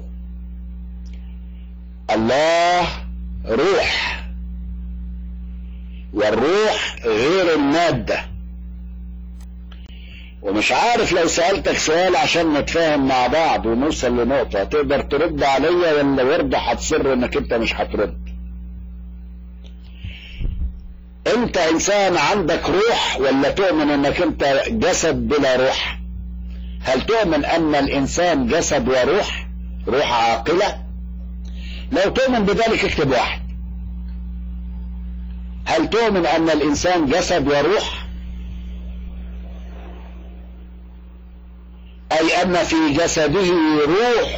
الله روح والروح غير المادة ومش عارف لو سألتك سؤال عشان نتفاهم مع بعض ونوصل لنقطة تقدر ترد عليا ولا برضه هتصر انك انت مش هترد انت انسان عندك روح ولا تؤمن انك انت جسد بلا روح هل تؤمن ان الانسان جسد وروح روح عاقلة لو تؤمن بذلك اكتب واحد هل تؤمن ان الانسان جسد وروح اي ان في جسده روح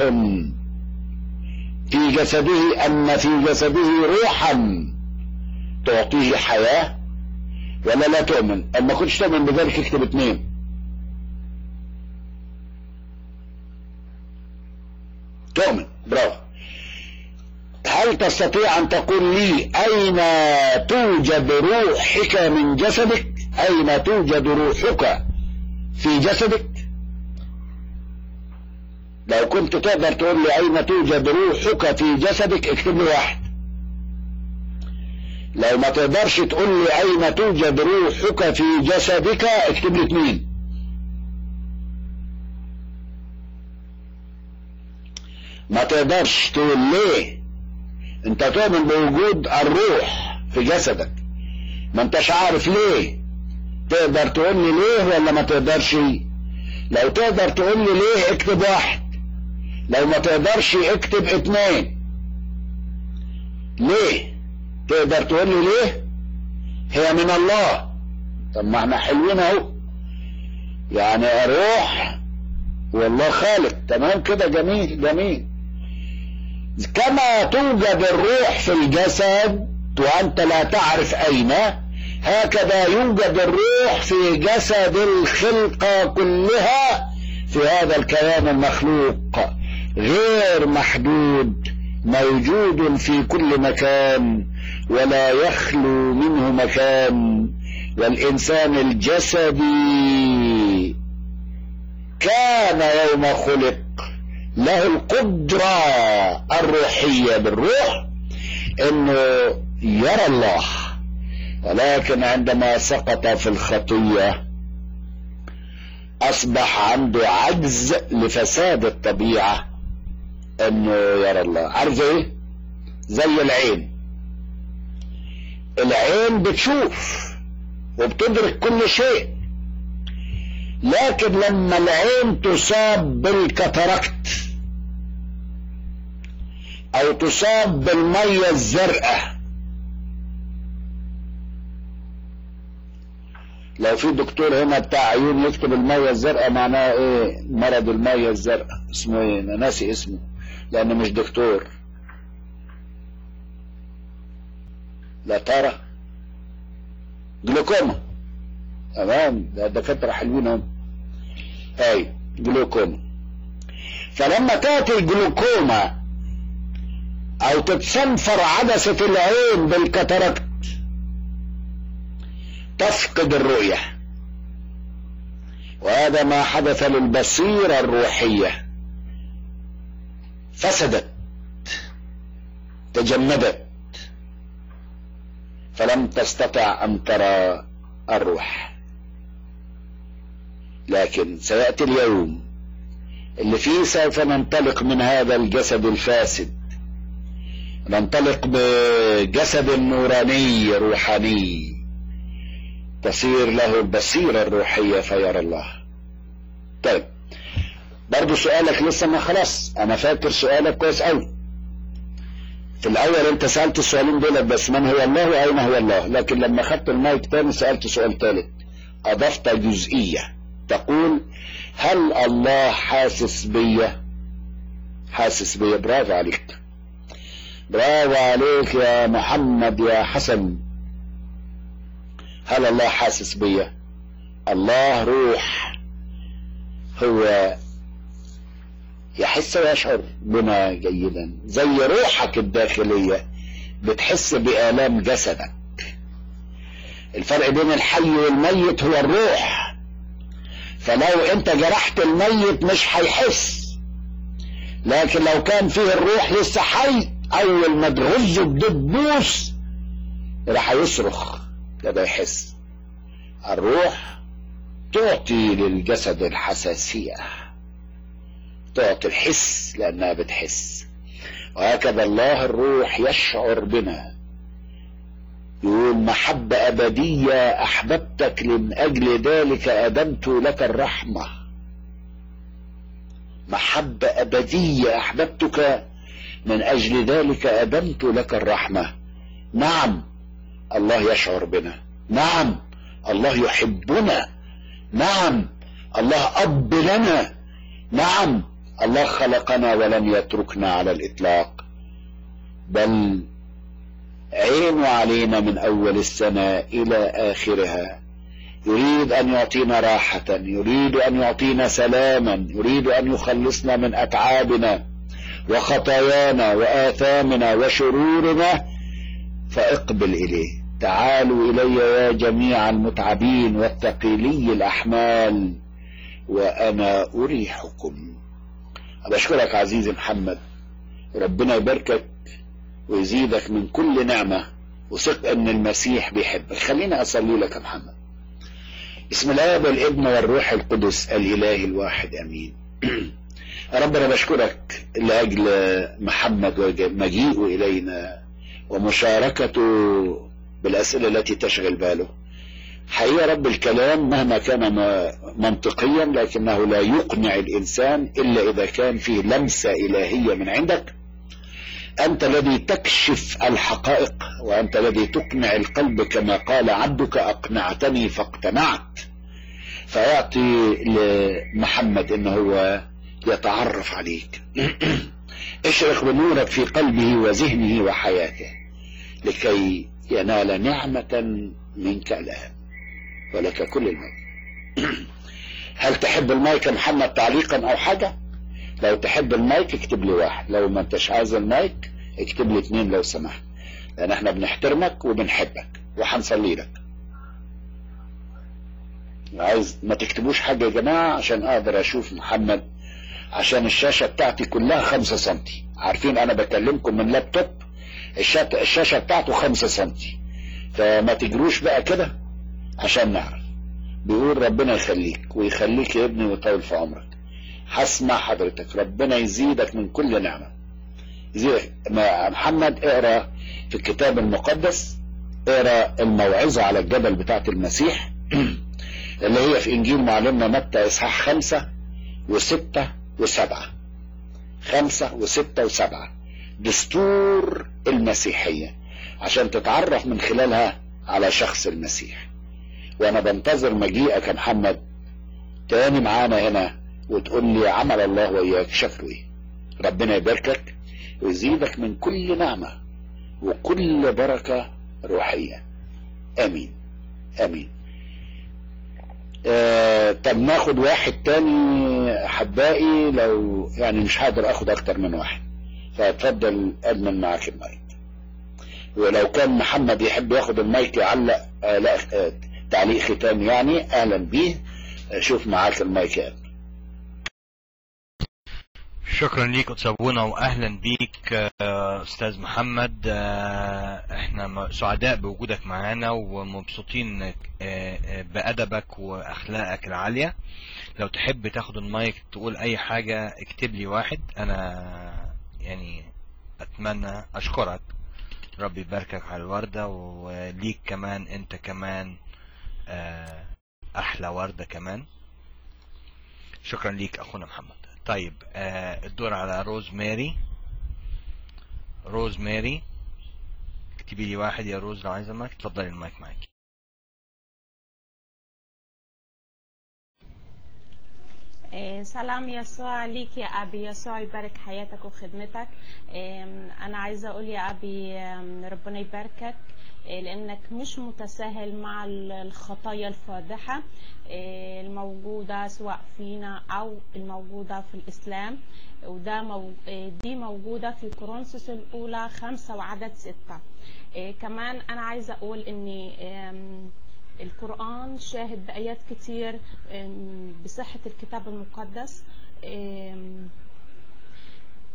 في جسده ان في جسده روحا تعطيه حياة ولا لا تؤمن اما كنتش تؤمن بذلك اكتب اثنين تؤمن برافو هل تستطيع ان تقول لي اين توجد روحك من جسدك اين توجد روحك في جسدك لو كنت تقدر تقول لي اين توجد روحك في جسدك اكتب لي واحد لو ما تقدرش تقول لي اين توجد روحك في جسدك اكتب لي اثنين ما تقدرش تقول ليه انت تؤمن بوجود الروح في جسدك ما انتش عارف ليه تقدر تقول لي ليه ولا ما تقدرش لو تقدر تقول لي ليه اكتب واحد لو ما تقدرش اكتب اتنين ليه تقدر تقول لي ليه هي من الله طب ما احنا حلوين اهو يعني روح والله خالق تمام كده جميل جميل كما توجد الروح في الجسد وانت لا تعرف اين هكذا يوجد الروح في جسد الخلقة كلها في هذا الكيان المخلوق غير محدود موجود في كل مكان ولا يخلو منه مكان والإنسان الجسدي كان يوم خلق له القدرة الروحية بالروح انه يرى الله ولكن عندما سقط في الخطية اصبح عنده عجز لفساد الطبيعة انه يرى الله عارف ايه زي العين العين بتشوف وبتدرك كل شيء لكن لما العين تصاب بالكتركت او تصاب بالمية الزرقاء لو في دكتور هنا بتاع عيون يكتب المية الزرقاء معناها ايه مرض المية الزرقاء اسمه ايه انا ناسي اسمه لانه مش دكتور لا ترى جلوكوما تمام ده دكاتره حلوين هم اي جلوكوما فلما تاتي الجلوكوما او تتصنفر عدسة العين بالكتركت تفقد الرؤية وهذا ما حدث للبصيرة الروحية فسدت تجمدت فلم تستطع ان ترى الروح لكن سيأتي اليوم اللي فيه سوف ننطلق من هذا الجسد الفاسد ننطلق بجسد نوراني روحاني تصير له البصيرة الروحية فيرى الله طيب برضو سؤالك لسه ما خلاص انا فاكر سؤالك كويس قوي في الاول انت سألت السؤالين دول بس من هو الله واين هو الله لكن لما خدت المايك تاني سألت سؤال ثالث اضفت جزئية تقول هل الله حاسس بيا حاسس بيا برافو عليك برافو عليك يا محمد يا حسن هل الله حاسس بيا الله روح هو يحس ويشعر بنا جيدا زي روحك الداخلية بتحس بآلام جسدك الفرق بين الحي والميت هو الروح فلو انت جرحت الميت مش هيحس لكن لو كان فيه الروح لسه حي اول ما تغزه بدبوس راح يصرخ كده يحس الروح تعطي للجسد الحساسية تعطي الحس لأنها بتحس وهكذا الله الروح يشعر بنا يقول محبة أبدية أحببتك من أجل ذلك أدمت لك الرحمة محبة أبدية أحببتك من أجل ذلك أدمت لك الرحمة نعم الله يشعر بنا نعم الله يحبنا نعم الله أب لنا نعم الله خلقنا ولم يتركنا على الإطلاق بل عينه علينا من أول السنة إلى آخرها يريد أن يعطينا راحة يريد أن يعطينا سلاما يريد أن يخلصنا من أتعابنا وخطايانا وآثامنا وشرورنا فاقبل إليه تعالوا إلي يا جميع المتعبين والثقيلي الأحمال وأنا أريحكم بشكرك عزيزي محمد ربنا يباركك ويزيدك من كل نعمة وثق ان المسيح بيحبك خليني اصلي لك يا محمد بسم الله والابن والروح القدس الاله الواحد امين يا رب انا بشكرك لاجل محمد ومجيئه الينا ومشاركته بالاسئله التي تشغل باله حقيقه رب الكلام مهما كان منطقيا لكنه لا يقنع الانسان الا اذا كان فيه لمسه الهيه من عندك أنت الذي تكشف الحقائق وأنت الذي تقنع القلب كما قال عبدك أقنعتني فاقتنعت فيعطي لمحمد أنه هو يتعرف عليك اشرق بنورك في قلبه وذهنه وحياته لكي ينال نعمة منك الآن ولك كل المجد هل تحب المايك يا محمد تعليقا أو حاجة؟ لو تحب المايك اكتب لي واحد لو ما انتش عايز المايك اكتب لي اتنين لو سمحت لان احنا بنحترمك وبنحبك وهنصلي لك عايز ما تكتبوش حاجة يا جماعة عشان اقدر اشوف محمد عشان الشاشة بتاعتي كلها خمسة سنتي عارفين انا بكلمكم من لابتوب الشاشة بتاعته خمسة سنتي فما تجروش بقى كده عشان نعرف بيقول ربنا يخليك ويخليك يا ابني ويطول في عمرك هسمع حضرتك ربنا يزيدك من كل نعمة يزيدك محمد اقرا في الكتاب المقدس اقرا الموعظة على الجبل بتاعت المسيح اللي هي في انجيل معلمنا متى اصحاح خمسة وستة وسبعة خمسة وستة وسبعة دستور المسيحية عشان تتعرف من خلالها على شخص المسيح وانا بنتظر مجيئك يا محمد تاني معانا هنا وتقول لي عمل الله وياك شكله ايه ربنا يباركك ويزيدك من كل نعمة وكل بركة روحية امين امين آه طب ناخد واحد تاني احبائي لو يعني مش هقدر اخد اكتر من واحد فاتفضل ادمن معاك المايك ولو كان محمد يحب ياخد المايك يعلق آه لا آه تعليق ختام يعني اهلا بيه شوف معاك المايك يا ادمن شكرا ليك أتسابونا وأهلا بيك أستاذ محمد احنا سعداء بوجودك معانا ومبسوطين بأدبك وأخلاقك العالية لو تحب تاخد المايك تقول أي حاجة اكتب لي واحد أنا يعني أتمنى أشكرك ربي يباركك على الوردة وليك كمان أنت كمان أحلى وردة كمان شكرا ليك أخونا محمد طيب آه الدور على روز ماري روز ماري اكتبي لي واحد يا روز لو عايزه المايك اتفضلي المايك معاك سلام يسوع ليك يا أبي يسوع يبارك حياتك وخدمتك أنا عايزة أقول يا أبي ربنا يباركك لأنك مش متساهل مع الخطايا الفادحة الموجودة سواء فينا أو الموجودة في الإسلام وده مو... دي موجودة في كورنثوس الأولى خمسة وعدد ستة كمان أنا عايزة أقول إن القرآن شاهد بآيات كتير بصحة الكتاب المقدس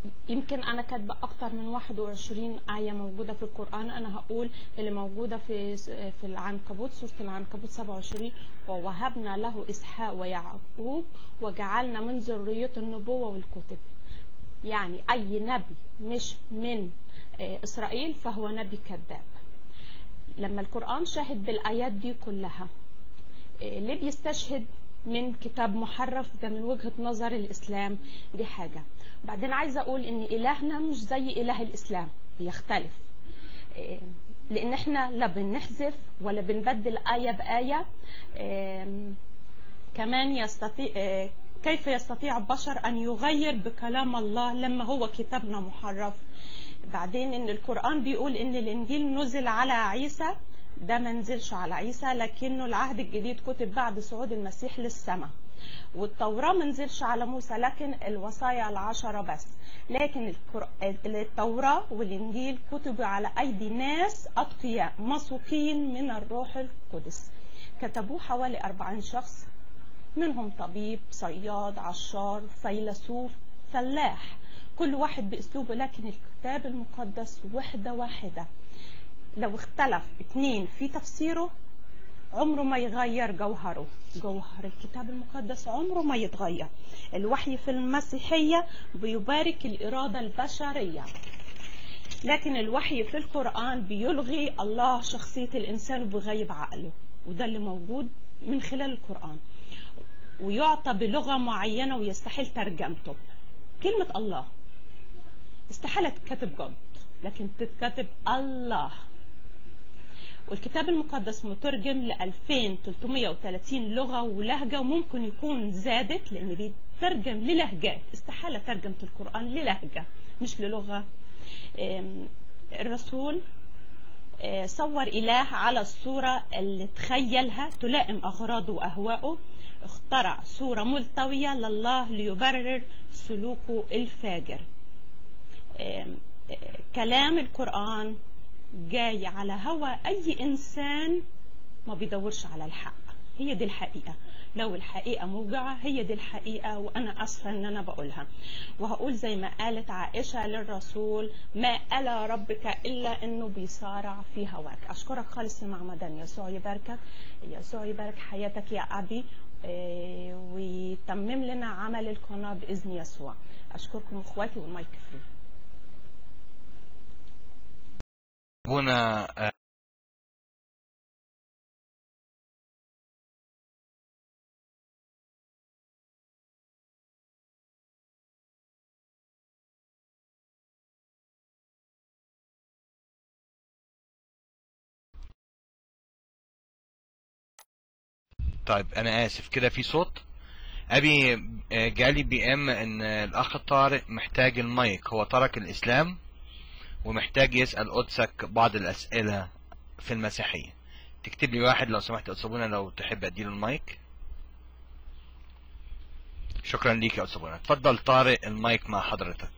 يمكن انا كاتبه اكتر من 21 ايه موجوده في القران انا هقول اللي موجوده في في العنكبوت سوره العنكبوت 27 ووهبنا له اسحاق ويعقوب وجعلنا من ذريته النبوه والكتب يعني اي نبي مش من آه، اسرائيل فهو نبي كذاب لما القران شاهد بالايات دي كلها آه، ليه بيستشهد من كتاب محرف ده من وجهة نظر الإسلام دي حاجة بعدين عايزة أقول إن إلهنا مش زي إله الإسلام بيختلف إيه، لأن إحنا لا بنحذف ولا بنبدل آية بآية إيه، كمان يستطيع إيه، كيف يستطيع البشر أن يغير بكلام الله لما هو كتابنا محرف بعدين إن القرآن بيقول إن الإنجيل نزل على عيسى ده ما نزلش على عيسى لكنه العهد الجديد كتب بعد صعود المسيح للسماء والتوراة ما نزلش على موسى لكن الوصايا العشرة بس لكن القر- التوراة والإنجيل كتبوا على أيدي ناس أتقياء مسوقين من الروح القدس كتبوه حوالي 40 شخص منهم طبيب صياد عشار فيلسوف فلاح كل واحد بأسلوبه لكن الكتاب المقدس وحدة واحدة لو اختلف اتنين في تفسيره عمره ما يغير جوهره جوهر الكتاب المقدس عمره ما يتغير الوحي في المسيحية بيبارك الإرادة البشرية لكن الوحي في القرآن بيلغي الله شخصية الإنسان وبيغيب عقله وده اللي موجود من خلال القرآن ويعطى بلغة معينة ويستحيل ترجمته كلمة الله استحالة تتكتب جد لكن تتكتب الله والكتاب المقدس مترجم ل 2330 لغة ولهجة وممكن يكون زادت لأن بيترجم للهجات استحالة ترجمة القرآن للهجة مش للغة آم، الرسول آه، صور إله على الصورة اللي تخيلها تلائم أغراضه وأهواءه اخترع صورة ملتوية لله ليبرر سلوكه الفاجر آم، آه، كلام القرآن جاي على هوى أي إنسان ما بيدورش على الحق هي دي الحقيقة لو الحقيقة موجعة هي دي الحقيقة وأنا أسفة إن أنا بقولها وهقول زي ما قالت عائشة للرسول ما ألا ربك إلا إنه بيصارع في هواك أشكرك خالص يا معمدان يسوع يباركك يسوع يبارك حياتك يا أبي إيه، ويتمم لنا عمل القناة بإذن يسوع أشكركم إخواتي والمايك فري ابونا آه، طيب انا اسف كده في صوت ابي آه، جالي بي ام ان الاخ طارق محتاج المايك هو ترك الاسلام ومحتاج يسأل قدسك بعض الاسئلة في المسيحية تكتب لي واحد لو سمحت يا أستاذ لو تحب اديله المايك شكرا ليك يا أستاذ اتفضل طارق المايك مع حضرتك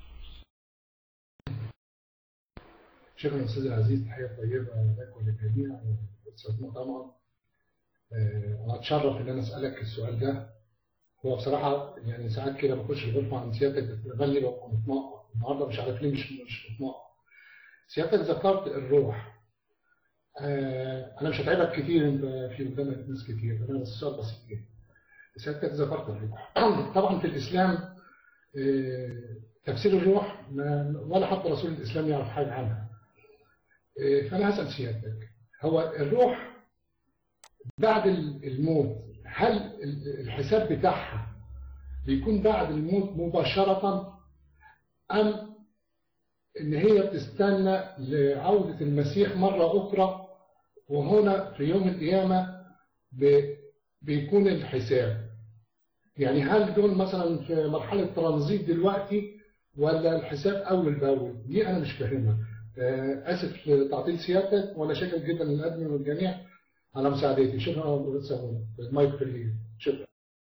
شكرا استاذ العزيز تحيه طيبه لك وللجميع واستاذنا طبعا آه، انا اتشرف ان انا اسالك السؤال ده هو بصراحه يعني ساعات كده بخش الغرفه عند سيادتك بتغني ببقى متنقط النهارده مش عارف ليه مش مش متنقط سيادتك ذكرت الروح آه، انا مش هتعبك كتير انت في قدامك ناس كتير انا بس سؤال بسيط جدا سيادتك ذكرت الروح طبعا في الاسلام آه، تفسير الروح ما ولا حتى رسول الاسلام يعرف حاجه عنها إيه، فأنا هسأل سيادتك هو الروح بعد ال- الموت هل ال- الحساب بتاعها بيكون بعد الموت مباشرة أم إن هي بتستنى لعودة المسيح مرة أخرى وهنا في يوم القيامة ب- بيكون الحساب يعني هل دول مثلا في مرحلة ترانزيت دلوقتي ولا الحساب أول بأول دي أنا مش فاهمها آه، اسف لتعطيل سيادتك وانا شاكر جدا للادمن والجميع على مساعدتي شكرا يا أبو سامون المايك في اليد شكرا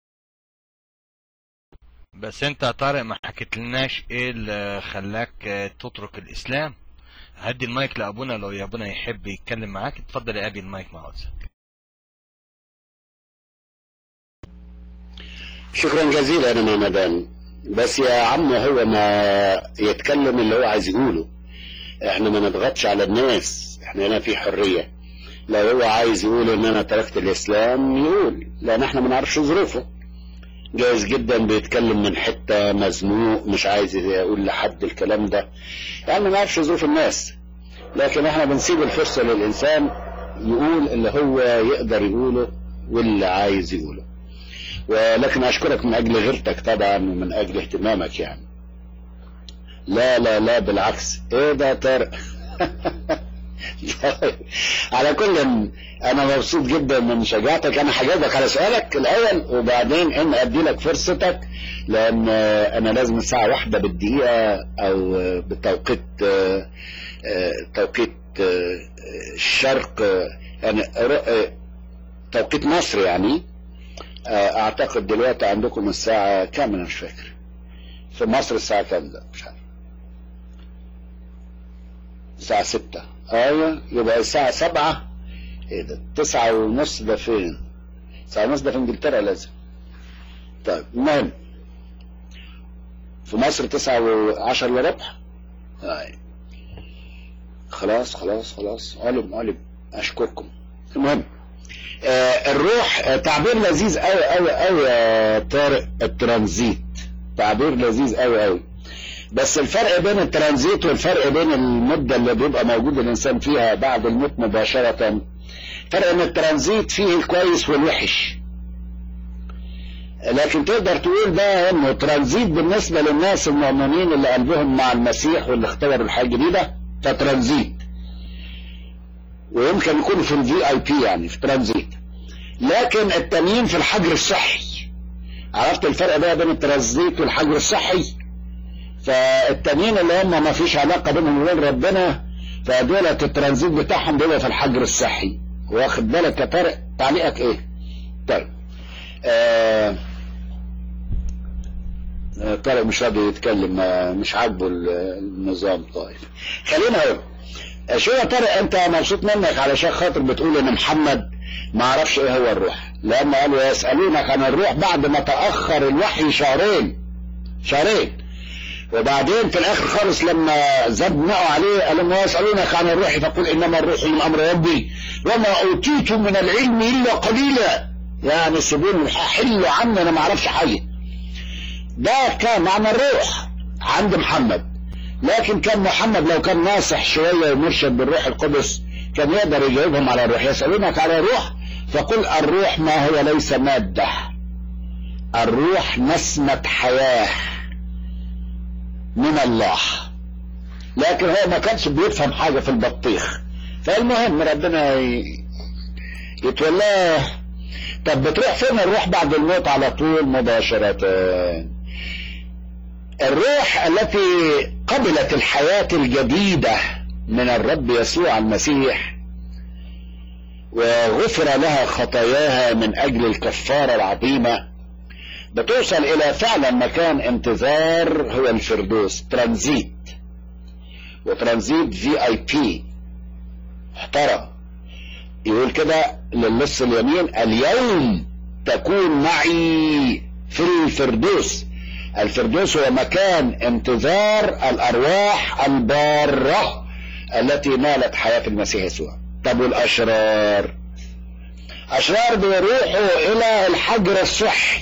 بس انت يا طارق ما حكيت لناش ايه اللي خلاك آه، تترك الاسلام هدي المايك لابونا لو يا ابونا يحب يتكلم معاك اتفضل يا ابي المايك مع قدسك شكرا جزيلا يا مدام بس يا عم هو ما يتكلم اللي هو عايز يقوله احنا ما نضغطش على الناس احنا هنا في حرية لو هو عايز يقول ان انا تركت الاسلام يقول لان احنا ما نعرفش ظروفه جايز جدا بيتكلم من حتة مزنوق مش عايز يقول لحد الكلام ده يعني ما نعرفش ظروف الناس لكن احنا بنسيب الفرصة للانسان يقول اللي هو يقدر يقوله واللي عايز يقوله ولكن اشكرك من اجل غيرتك طبعا ومن اجل اهتمامك يعني لا لا لا بالعكس ايه ده طارق طيب. على كل انا مبسوط جدا من شجاعتك انا هجاوبك على سؤالك الاول وبعدين ان ادي لك فرصتك لان انا لازم الساعه واحدة بالدقيقه او بتوقيت توقيت الشرق يعني توقيت مصر يعني اعتقد دلوقتي عندكم الساعة كام انا مش فاكر في مصر الساعة كام ده مش عارف الساعة ستة ايوه يبقى الساعة سبعة ايه ده تسعة ونص ده فين تسعة ونص ده في انجلترا لازم طيب المهم في مصر تسعة وعشر لربع طيب خلاص خلاص خلاص علم علم اشكركم المهم آه الروح آه تعبير لذيذ قوي قوي قوي يا طارق الترانزيت تعبير لذيذ قوي قوي بس الفرق بين الترانزيت والفرق بين المدة اللي بيبقى موجود الانسان فيها بعد الموت مباشرة فرق ان الترانزيت فيه الكويس والوحش لكن تقدر تقول بقى انه ترانزيت بالنسبة للناس المؤمنين اللي قلبهم مع المسيح واللي اختبروا الحياة الجديدة فترانزيت ويمكن يكون في الفي اي بي يعني في ترانزيت لكن التانيين في الحجر الصحي عرفت الفرق بقى بين الترانزيت والحجر الصحي فالتانيين اللي هم ما فيش علاقة بينهم وبين ربنا فدول الترانزيت بتاعهم بيبقى في الحجر الصحي واخد بالك يا طارق تعليقك ايه طيب آه طارق مش راضي يتكلم مش عاجبه النظام طيب خلينا اقول شو يا طارق انت مبسوط منك علشان خاطر بتقول ان محمد ما عرفش ايه هو الروح لان قالوا يسألونك عن الروح بعد ما تأخر الوحي شهرين شهرين وبعدين في الاخر خالص لما زبنقوا عليه قالوا ما يسألونك عن الروح فقل انما الروح من امر ربي وما اوتيت من العلم الا قليلا يعني سيبوني حلوا عني انا ما اعرفش حاجه ده كان معنى الروح عند محمد لكن كان محمد لو كان ناصح شوية ومرشد بالروح القدس كان يقدر يجاوبهم على الروح يسألونك على الروح فقل الروح ما هو ليس مادة الروح نسمة حياة من الله لكن هو ما كانش بيفهم حاجة في البطيخ فالمهم ربنا يتولاه طب بتروح فين الروح بعد الموت على طول مباشرة الروح التي قبلت الحياة الجديدة من الرب يسوع المسيح وغفر لها خطاياها من أجل الكفارة العظيمة بتوصل إلى فعلا مكان انتظار هو الفردوس ترانزيت وترانزيت في اي بي محترم يقول كده للص اليمين اليوم تكون معي في الفردوس الفردوس هو مكان انتظار الارواح البارة التي نالت حياة المسيح يسوع طب والاشرار اشرار بيروحوا الى الحجر الصحي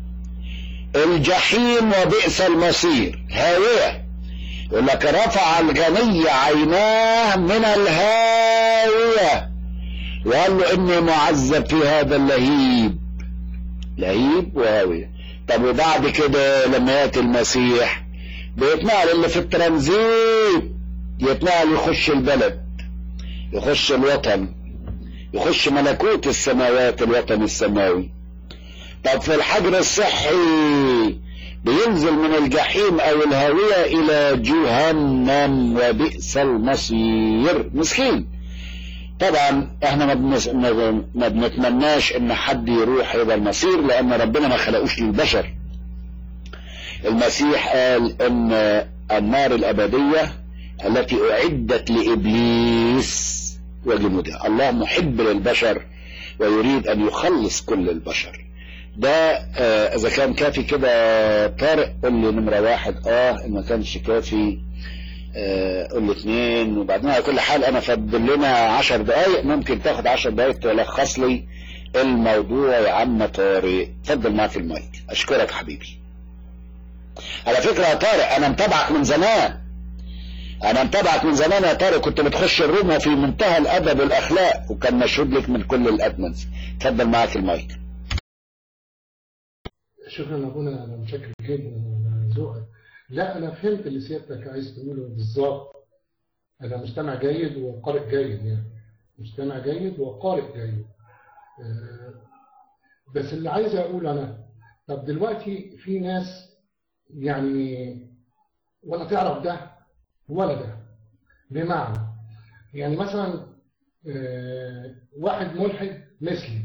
الجحيم وبئس المصير هاوية يقول لك رفع الغني عيناه من الهاوية وقال له اني معذب في هذا اللهيب لهيب وهاوية طب وبعد كده لما ياتي المسيح بيتنقل اللي في الترانزيت يتنقل يخش البلد يخش الوطن يخش ملكوت السماوات الوطن السماوي طب في الحجر الصحي بينزل من الجحيم او الهاوية الى جهنم وبئس المصير مسكين طبعا احنا ما, بنس... ما بنتمناش ان حد يروح الى المصير لان ربنا ما خلقوش للبشر المسيح قال ان النار الابدية التي اعدت لابليس وجنوده الله محب للبشر ويريد ان يخلص كل البشر ده آه، اذا كان كافي كده طارق قول لي نمرة واحد اه ان ما كانش كافي آه، قول لي اثنين وبعدين على كل حال انا فضل لنا عشر دقايق ممكن تاخد عشر دقايق تلخص لي الموضوع يا عم طارق اتفضل معاك المايك اشكرك حبيبي على فكرة يا طارق انا متابعك من زمان انا متابعك من زمان يا طارق كنت بتخش الروم وفي منتهى الادب والاخلاق وكان مشهود لك من كل الادمنز اتفضل معاك المايك شكرا ابونا انا متشكر جدا على ذوقك لا انا فهمت اللي سيادتك عايز تقوله بالظبط انا مستمع جيد وقارئ جيد يعني مستمع جيد وقارئ جيد آه، بس اللي عايز اقول انا طب دلوقتي في ناس يعني ولا تعرف ده ولا ده بمعنى يعني مثلا آه، واحد ملحد مثلي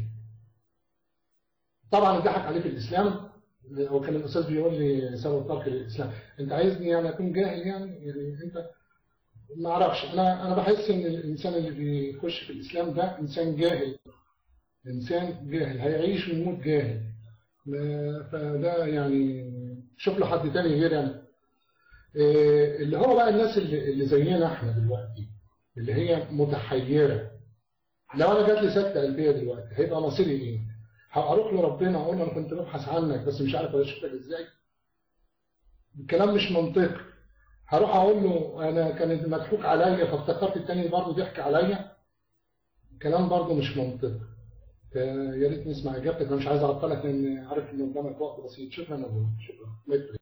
طبعا ضحك عليه في الاسلام هو كان الاستاذ بيقول لي سبب ترك الاسلام انت عايزني يعني اكون جاهل يعني يعني انت ما اعرفش انا انا بحس ان الانسان اللي بيخش في الاسلام ده انسان جاهل انسان جاهل هيعيش ويموت جاهل ما- فده يعني شوف له حد تاني غير انا إيه، اللي هو بقى الناس اللي, اللي زينا احنا دلوقتي اللي هي متحيره لو انا جات لي سكته قلبيه دلوقتي هيبقى مصيري ايه؟ هروح لربنا اقول له انا كنت ببحث عنك بس مش عارف اشوفك ازاي الكلام مش منطقي هروح اقول له انا كان مضحوك عليا فافتكرت التاني برضه ضحك عليا كلام برضه مش منطقي فيا ريت نسمع اجابتك انا مش عايز اعطلك لان عارف ان قدامك وقت بسيط شكرا يا ابو شكرا متر.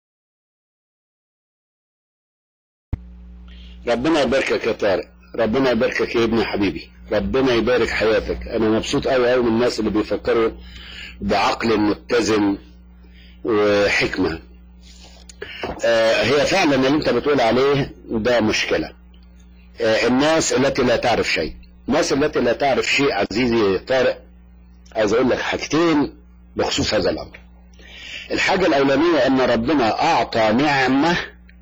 ربنا يباركك يا طارق ربنا يباركك يا ابني حبيبي ربنا يبارك حياتك انا مبسوط قوي قوي من الناس اللي بيفكروا بعقل متزن وحكمة آه هي فعلا اللي انت بتقول عليه ده مشكلة آه الناس التي لا تعرف شيء الناس التي لا تعرف شيء عزيزي طارق عايز اقول لك حاجتين بخصوص هذا الامر الحاجة الاولانية ان ربنا اعطى نعمة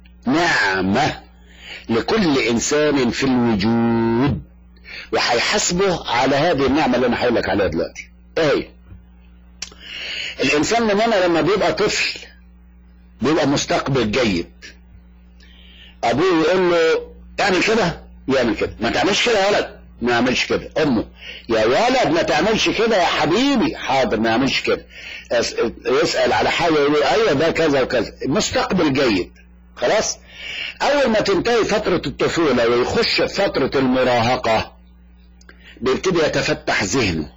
نعمة لكل انسان في الوجود وهيحاسبه على هذه النعمه اللي انا هقول لك عليها دلوقتي ايه هي؟ الانسان مننا لما بيبقى طفل بيبقى مستقبل جيد ابوه يقول له اعمل كده يعمل كده ما تعملش كده يا ولد ما يعملش كده امه يا ولد ما تعملش كده يا حبيبي حاضر ما يعملش كده يس- يسال على حاجه يقول له ايوه ده كذا وكذا مستقبل جيد خلاص اول ما تنتهي فترة الطفولة ويخش في فترة المراهقة بيبتدي يتفتح ذهنه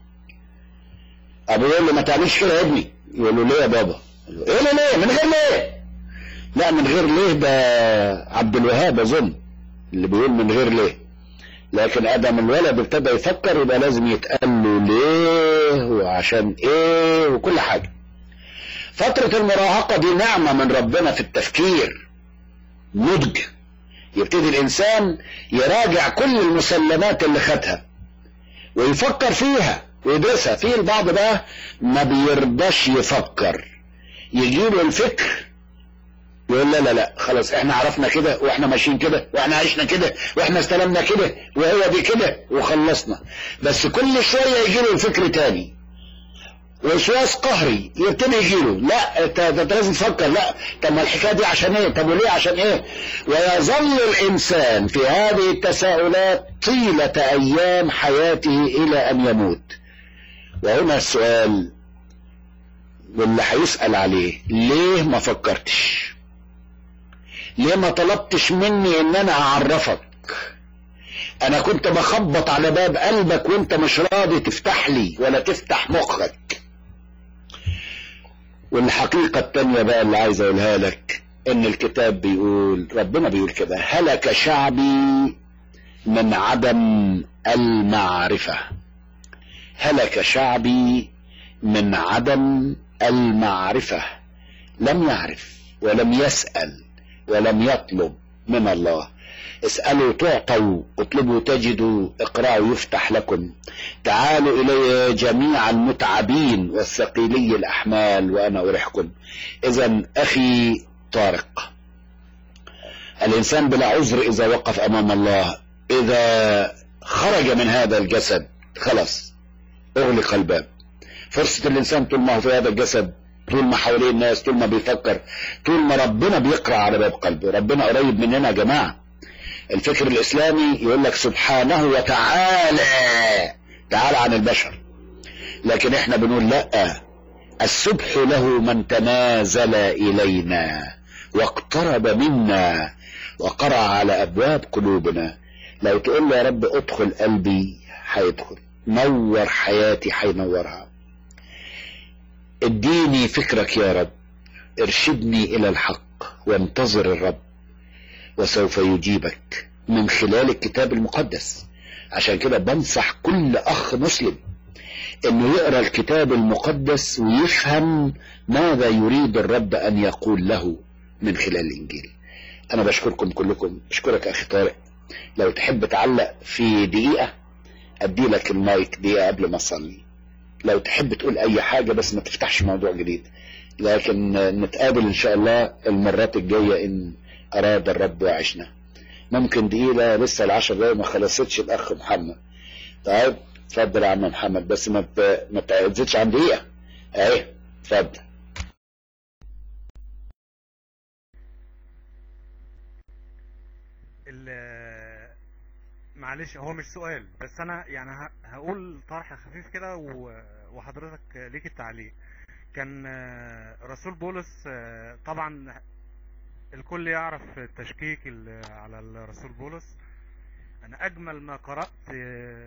ابو يقول له ما تعملش كده يا ابني يقول له ليه يا بابا يقول له ايه لا ليه من غير ليه لا من غير ليه ده عبد الوهاب اظن اللي بيقول من غير ليه لكن ادم الولد ابتدى يفكر يبقى لازم يتقال له ليه وعشان ايه وكل حاجة فترة المراهقة دي نعمة من ربنا في التفكير نضج يبتدي الانسان يراجع كل المسلمات اللي خدها ويفكر فيها ويدرسها في البعض بقى ما بيرضاش يفكر يجيله الفكر يقول لا لا لا خلاص احنا عرفنا كده واحنا ماشيين كده واحنا عشنا كده واحنا استلمنا كده وهو دي كده وخلصنا بس كل شويه يجيله الفكر تاني وسواس قهري يبتدي يجيله لا انت ده انت لازم تفكر لا طب ما الحكايه دي عشان ايه طب وليه عشان ايه ويظل الانسان في هذه التساؤلات طيله ايام حياته الى ان يموت وهنا السؤال واللي هيسال عليه ليه ما فكرتش ليه ما طلبتش مني ان انا اعرفك انا كنت بخبط على باب قلبك وانت مش راضي تفتح لي ولا تفتح مخك والحقيقة التانية بقى اللي عايز اقولها لك ان الكتاب بيقول ربنا بيقول كده هلك شعبي من عدم المعرفة هلك شعبي من عدم المعرفة لم يعرف ولم يسأل ولم يطلب من الله اسألوا تعطوا اطلبوا تجدوا اقرأوا يفتح لكم تعالوا إلي جميعا متعبين والثقيلي الأحمال وأنا أريحكم إذا أخي طارق الإنسان بلا عذر إذا وقف أمام الله إذا خرج من هذا الجسد خلاص أغلق الباب فرصة الإنسان طول ما هو في هذا الجسد طول ما حواليه الناس طول ما بيفكر طول ما ربنا بيقرأ على باب قلبه ربنا قريب مننا يا جماعة الفكر الإسلامي يقول لك سبحانه وتعالى تعالى عن البشر لكن احنا بنقول لا السبح له من تنازل إلينا واقترب منا وقرع على أبواب قلوبنا لو تقول له يا رب ادخل قلبي هيدخل نور حياتي هينورها اديني فكرك يا رب ارشدني إلى الحق وانتظر الرب وسوف يجيبك من خلال الكتاب المقدس عشان كده بنصح كل أخ مسلم انه يقرا الكتاب المقدس ويفهم ماذا يريد الرب ان يقول له من خلال الانجيل انا بشكركم كلكم اشكرك اخي طارق لو تحب تعلق في دقيقة ادي لك المايك دقيقة قبل ما اصلي لو تحب تقول اي حاجة بس ما تفتحش موضوع جديد لكن نتقابل ان شاء الله المرات الجاية ان اراد الرب وعشنا ممكن دقيقة لسه العشر دقايق ما خلصتش الاخ محمد طيب اتفضل يا عم محمد بس ما ما تزيدش عن دقيقة اهي اتفضل ال- معلش هو مش سؤال بس انا يعني ه- هقول طرح خفيف كده و- وحضرتك ليك التعليق كان آه، رسول بولس آه، طبعا الكل يعرف التشكيك اللي على الرسول بولس انا اجمل ما قرأت آه،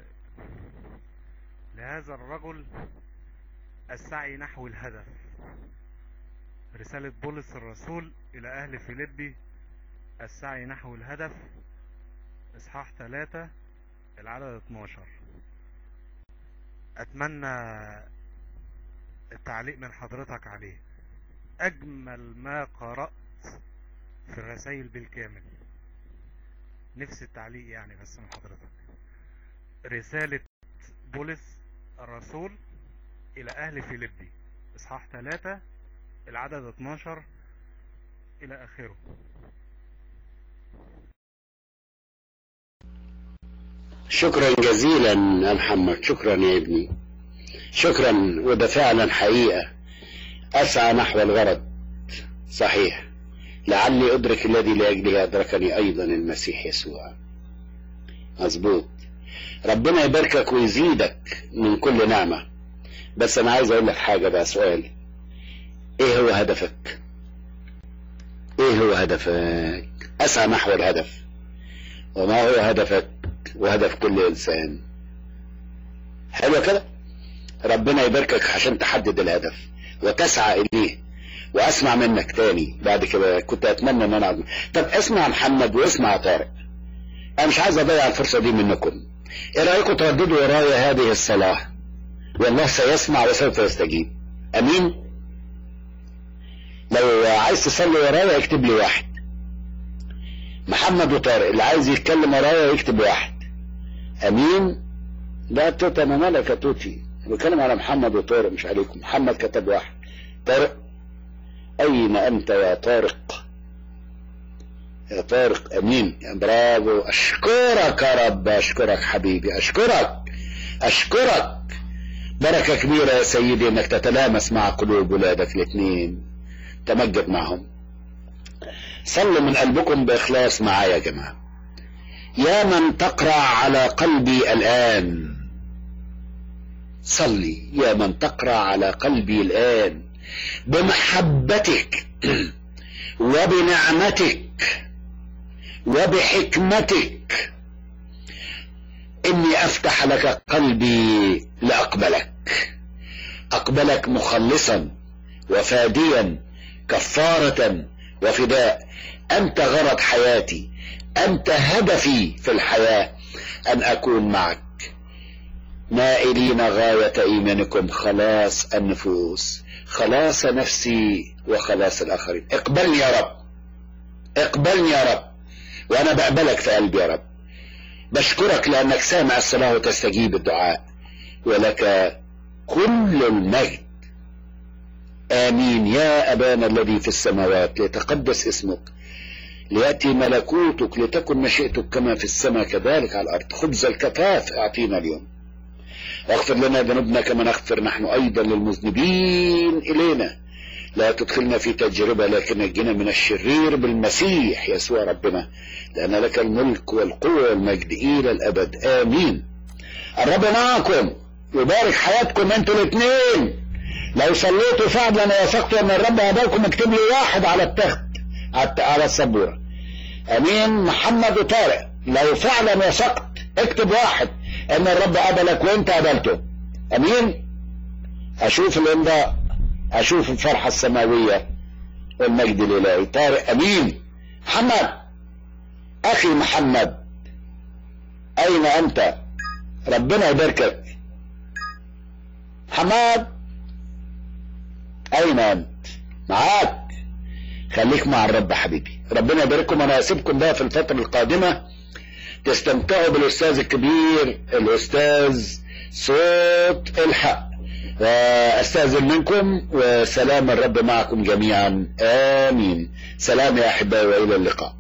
لهذا الرجل السعي نحو الهدف رسالة بولس الرسول إلى أهل فيليبي السعي نحو الهدف إصحاح 3 العدد 12 أتمنى التعليق من حضرتك عليه أجمل ما قرأت في الرسائل بالكامل نفس التعليق يعني بس من حضرتك رسالة بولس الرسول إلى أهل فيليبي إصحاح 3 العدد 12 إلى آخره شكرا جزيلا يا محمد شكرا يا ابني شكرا وده فعلا حقيقة أسعى نحو الغرض صحيح لعلي أدرك الذي لأجله أدركني أيضا المسيح يسوع مظبوط ربنا يباركك ويزيدك من كل نعمة بس أنا عايز أقول لك حاجة بقى سؤال إيه هو هدفك إيه هو هدفك أسعى نحو الهدف وما هو هدفك وهدف كل إنسان حلو كده ربنا يباركك عشان تحدد الهدف وتسعى إليه وأسمع منك تاني بعد كده كنت أتمنى أن أنا أعلم. طب اسمع محمد واسمع طارق أنا مش عايز أضيع الفرصة دي منكم إيه رأيكم ترددوا ورايا هذه الصلاة والله سيسمع وسوف يستجيب أمين لو عايز تصلي ورايا اكتب لي واحد محمد وطارق اللي عايز يتكلم ورايا يكتب واحد امين لا توت انا مالك يا توتي بتكلم على محمد وطارق مش عليكم محمد كتب واحد طارق اين انت يا طارق يا طارق امين يا برافو اشكرك يا رب اشكرك حبيبي اشكرك اشكرك بركة كبيرة يا سيدي انك تتلامس مع قلوب ولادك الاثنين تمجد معهم صلوا من قلبكم بإخلاص معايا يا جماعة يا من تقرع على قلبي الآن صلي يا من تقرع على قلبي الآن بمحبتك وبنعمتك وبحكمتك إني أفتح لك قلبي لأقبلك أقبلك مخلصا وفاديا كفارة وفداء أنت غرض حياتي أنت هدفي في الحياة أن أكون معك نائلين غاية إيمانكم خلاص النفوس خلاص نفسي وخلاص الآخرين اقبلني يا رب اقبلني يا رب وأنا بقبلك في قلبي يا رب بشكرك لأنك سامع الصلاة وتستجيب الدعاء ولك كل المجد آمين يا أبانا الذي في السماوات ليتقدس اسمك ليأتي ملكوتك لتكن مشيئتك كما في السماء كذلك على الأرض خبز الكفاف أعطينا اليوم واغفر لنا ذنوبنا كما نغفر نحن أيضا للمذنبين إلينا لا تدخلنا في تجربة لكن نجنا من الشرير بالمسيح يسوع ربنا لأن لك الملك والقوة والمجد إلى الأبد آمين الرب معكم يبارك حياتكم انتوا الاثنين لو صليتوا فعلا وثقتوا ان الرب هداكم اكتب لي واحد على التخت على السبوره امين محمد وطارق لو فعلا وثقت اكتب واحد ان الرب قبلك وانت قبلته امين اشوف الامضاء اشوف الفرحه السماويه والمجد الالهي طارق امين محمد اخي محمد اين انت ربنا يباركك محمد اين انت معاك خليك مع الرب حبيبي ربنا يبارككم انا هسيبكم بقى في الفترة القادمة تستمتعوا بالاستاذ الكبير الاستاذ صوت الحق واستاذن منكم وسلام الرب معكم جميعا امين سلام يا احبائي والى اللقاء